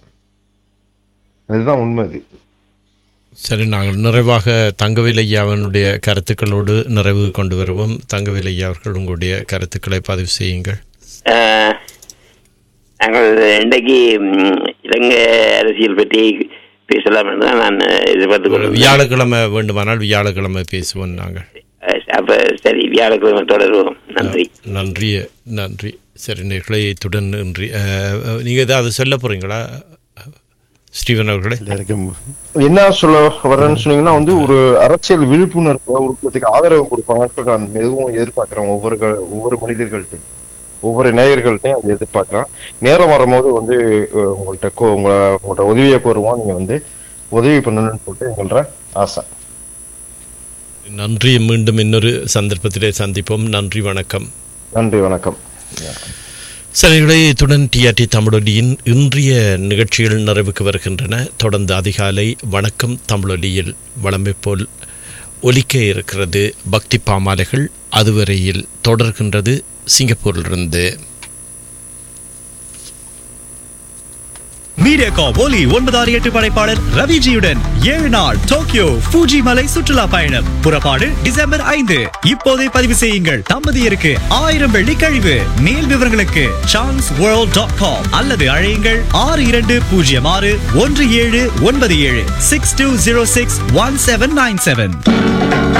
அதுதான் உண்மை அது சரி நாங்கள் நிறைவாக தங்கவேல் ஐயாவினுடைய கருத்துக்களோடு நிறைவு கொண்டு வருவோம் தங்கவேல் ஐயா அவர்கள் உங்களுடைய கருத்துக்களை பதிவு செய்யுங்கள் ஆஹ், நாங்கள் இன்றைக்கு ம், இலங்கை அரசியல் பற்றி பேசலாம் என்று தான் நான் எதிர்பார்த்து ஒரு கொண்டிருந்தேன் வியாழக்கிழமை வேண்டுமானால் வியாழக்கிழமை பேசுவோம் நாங்கள் அஹ், அப்ப சரி வியாழக்கிழமை தொடருவோம் நன்றி நன்றி நன்றி சரி நேர்களை இத்துடன் நன்றி அஹ், நீங்கள் ஏதாவது சொல்ல போகிறீங்களா ஸ்டீவன் அவர்களே எல்லாருக்கும் என்ன சொல்ல வரேன்னு சொன்னீங்கன்னா வந்து ஒரு அரசியல் விழிப்புணர்வு உருப்பத்துக்கு ஆதரவு கொடுப்பாங்கன்னு நான் எதுவும் எதிர்பார்க்கிறேன் ஒவ்வொரு க- ஒவ்வொரு மனிதர்கள்ட்டையும் ஒவ்வொரு நேயர்கள்ட்டையும் அதை எதிர்பார்க்கிறேன் நேரம் வரும்போது வந்து அஹ், உங்கள்ட்ட கோ- உங்களை உங்கள்ட்ட உதவியை கோருவோம் நீங்க வந்து உதவி பண்ணணும்னு சொல்லிட்டு எங்களோட ஆசை நன்றி மீண்டும் இன்னொரு சந்தர்ப்பத்திலே சந்திப்போம் நன்றி வணக்கம் நன்றி வணக்கம் சரிகளே இத்துடன் டிஆர்டி தமிழொலியின் இன்றைய நிகழ்ச்சிகள் நிறைவுக்கு வருகின்றன தொடர்ந்து அதிகாலை வணக்கம் தமிழொலியில் வளமை போல் ஒலிக்க இருக்கிறது பக்தி பாமாலைகள் அதுவரையில் தொடர்கின்றது சிங்கப்பூரிலிருந்து மீடியாகா ஒலி ஒன்பதாறு எட்டு படைப்பாளர் ரவிஜியுடன் ஏழு நாள் டோக்கியோ ஃபூஜி மலை சுற்றுலா பயணம் புறப்பாடு டிசம்பர் ஐந்து இப்போதே பதிவு செய்யுங்கள் தம்பதியருக்கு ஆயிரம் வெள்ளி கழிவு மேல் விவரங்களுக்கு சான்ஸ் வேர்ல்ட் டாட் காம் அல்லது அழையுங்கள் ஆறு இரண்டு பூஜ்ஜியம் ஆறு ஒன்று ஏழு ஒன்பது ஏழு six two zero six one seven nine seven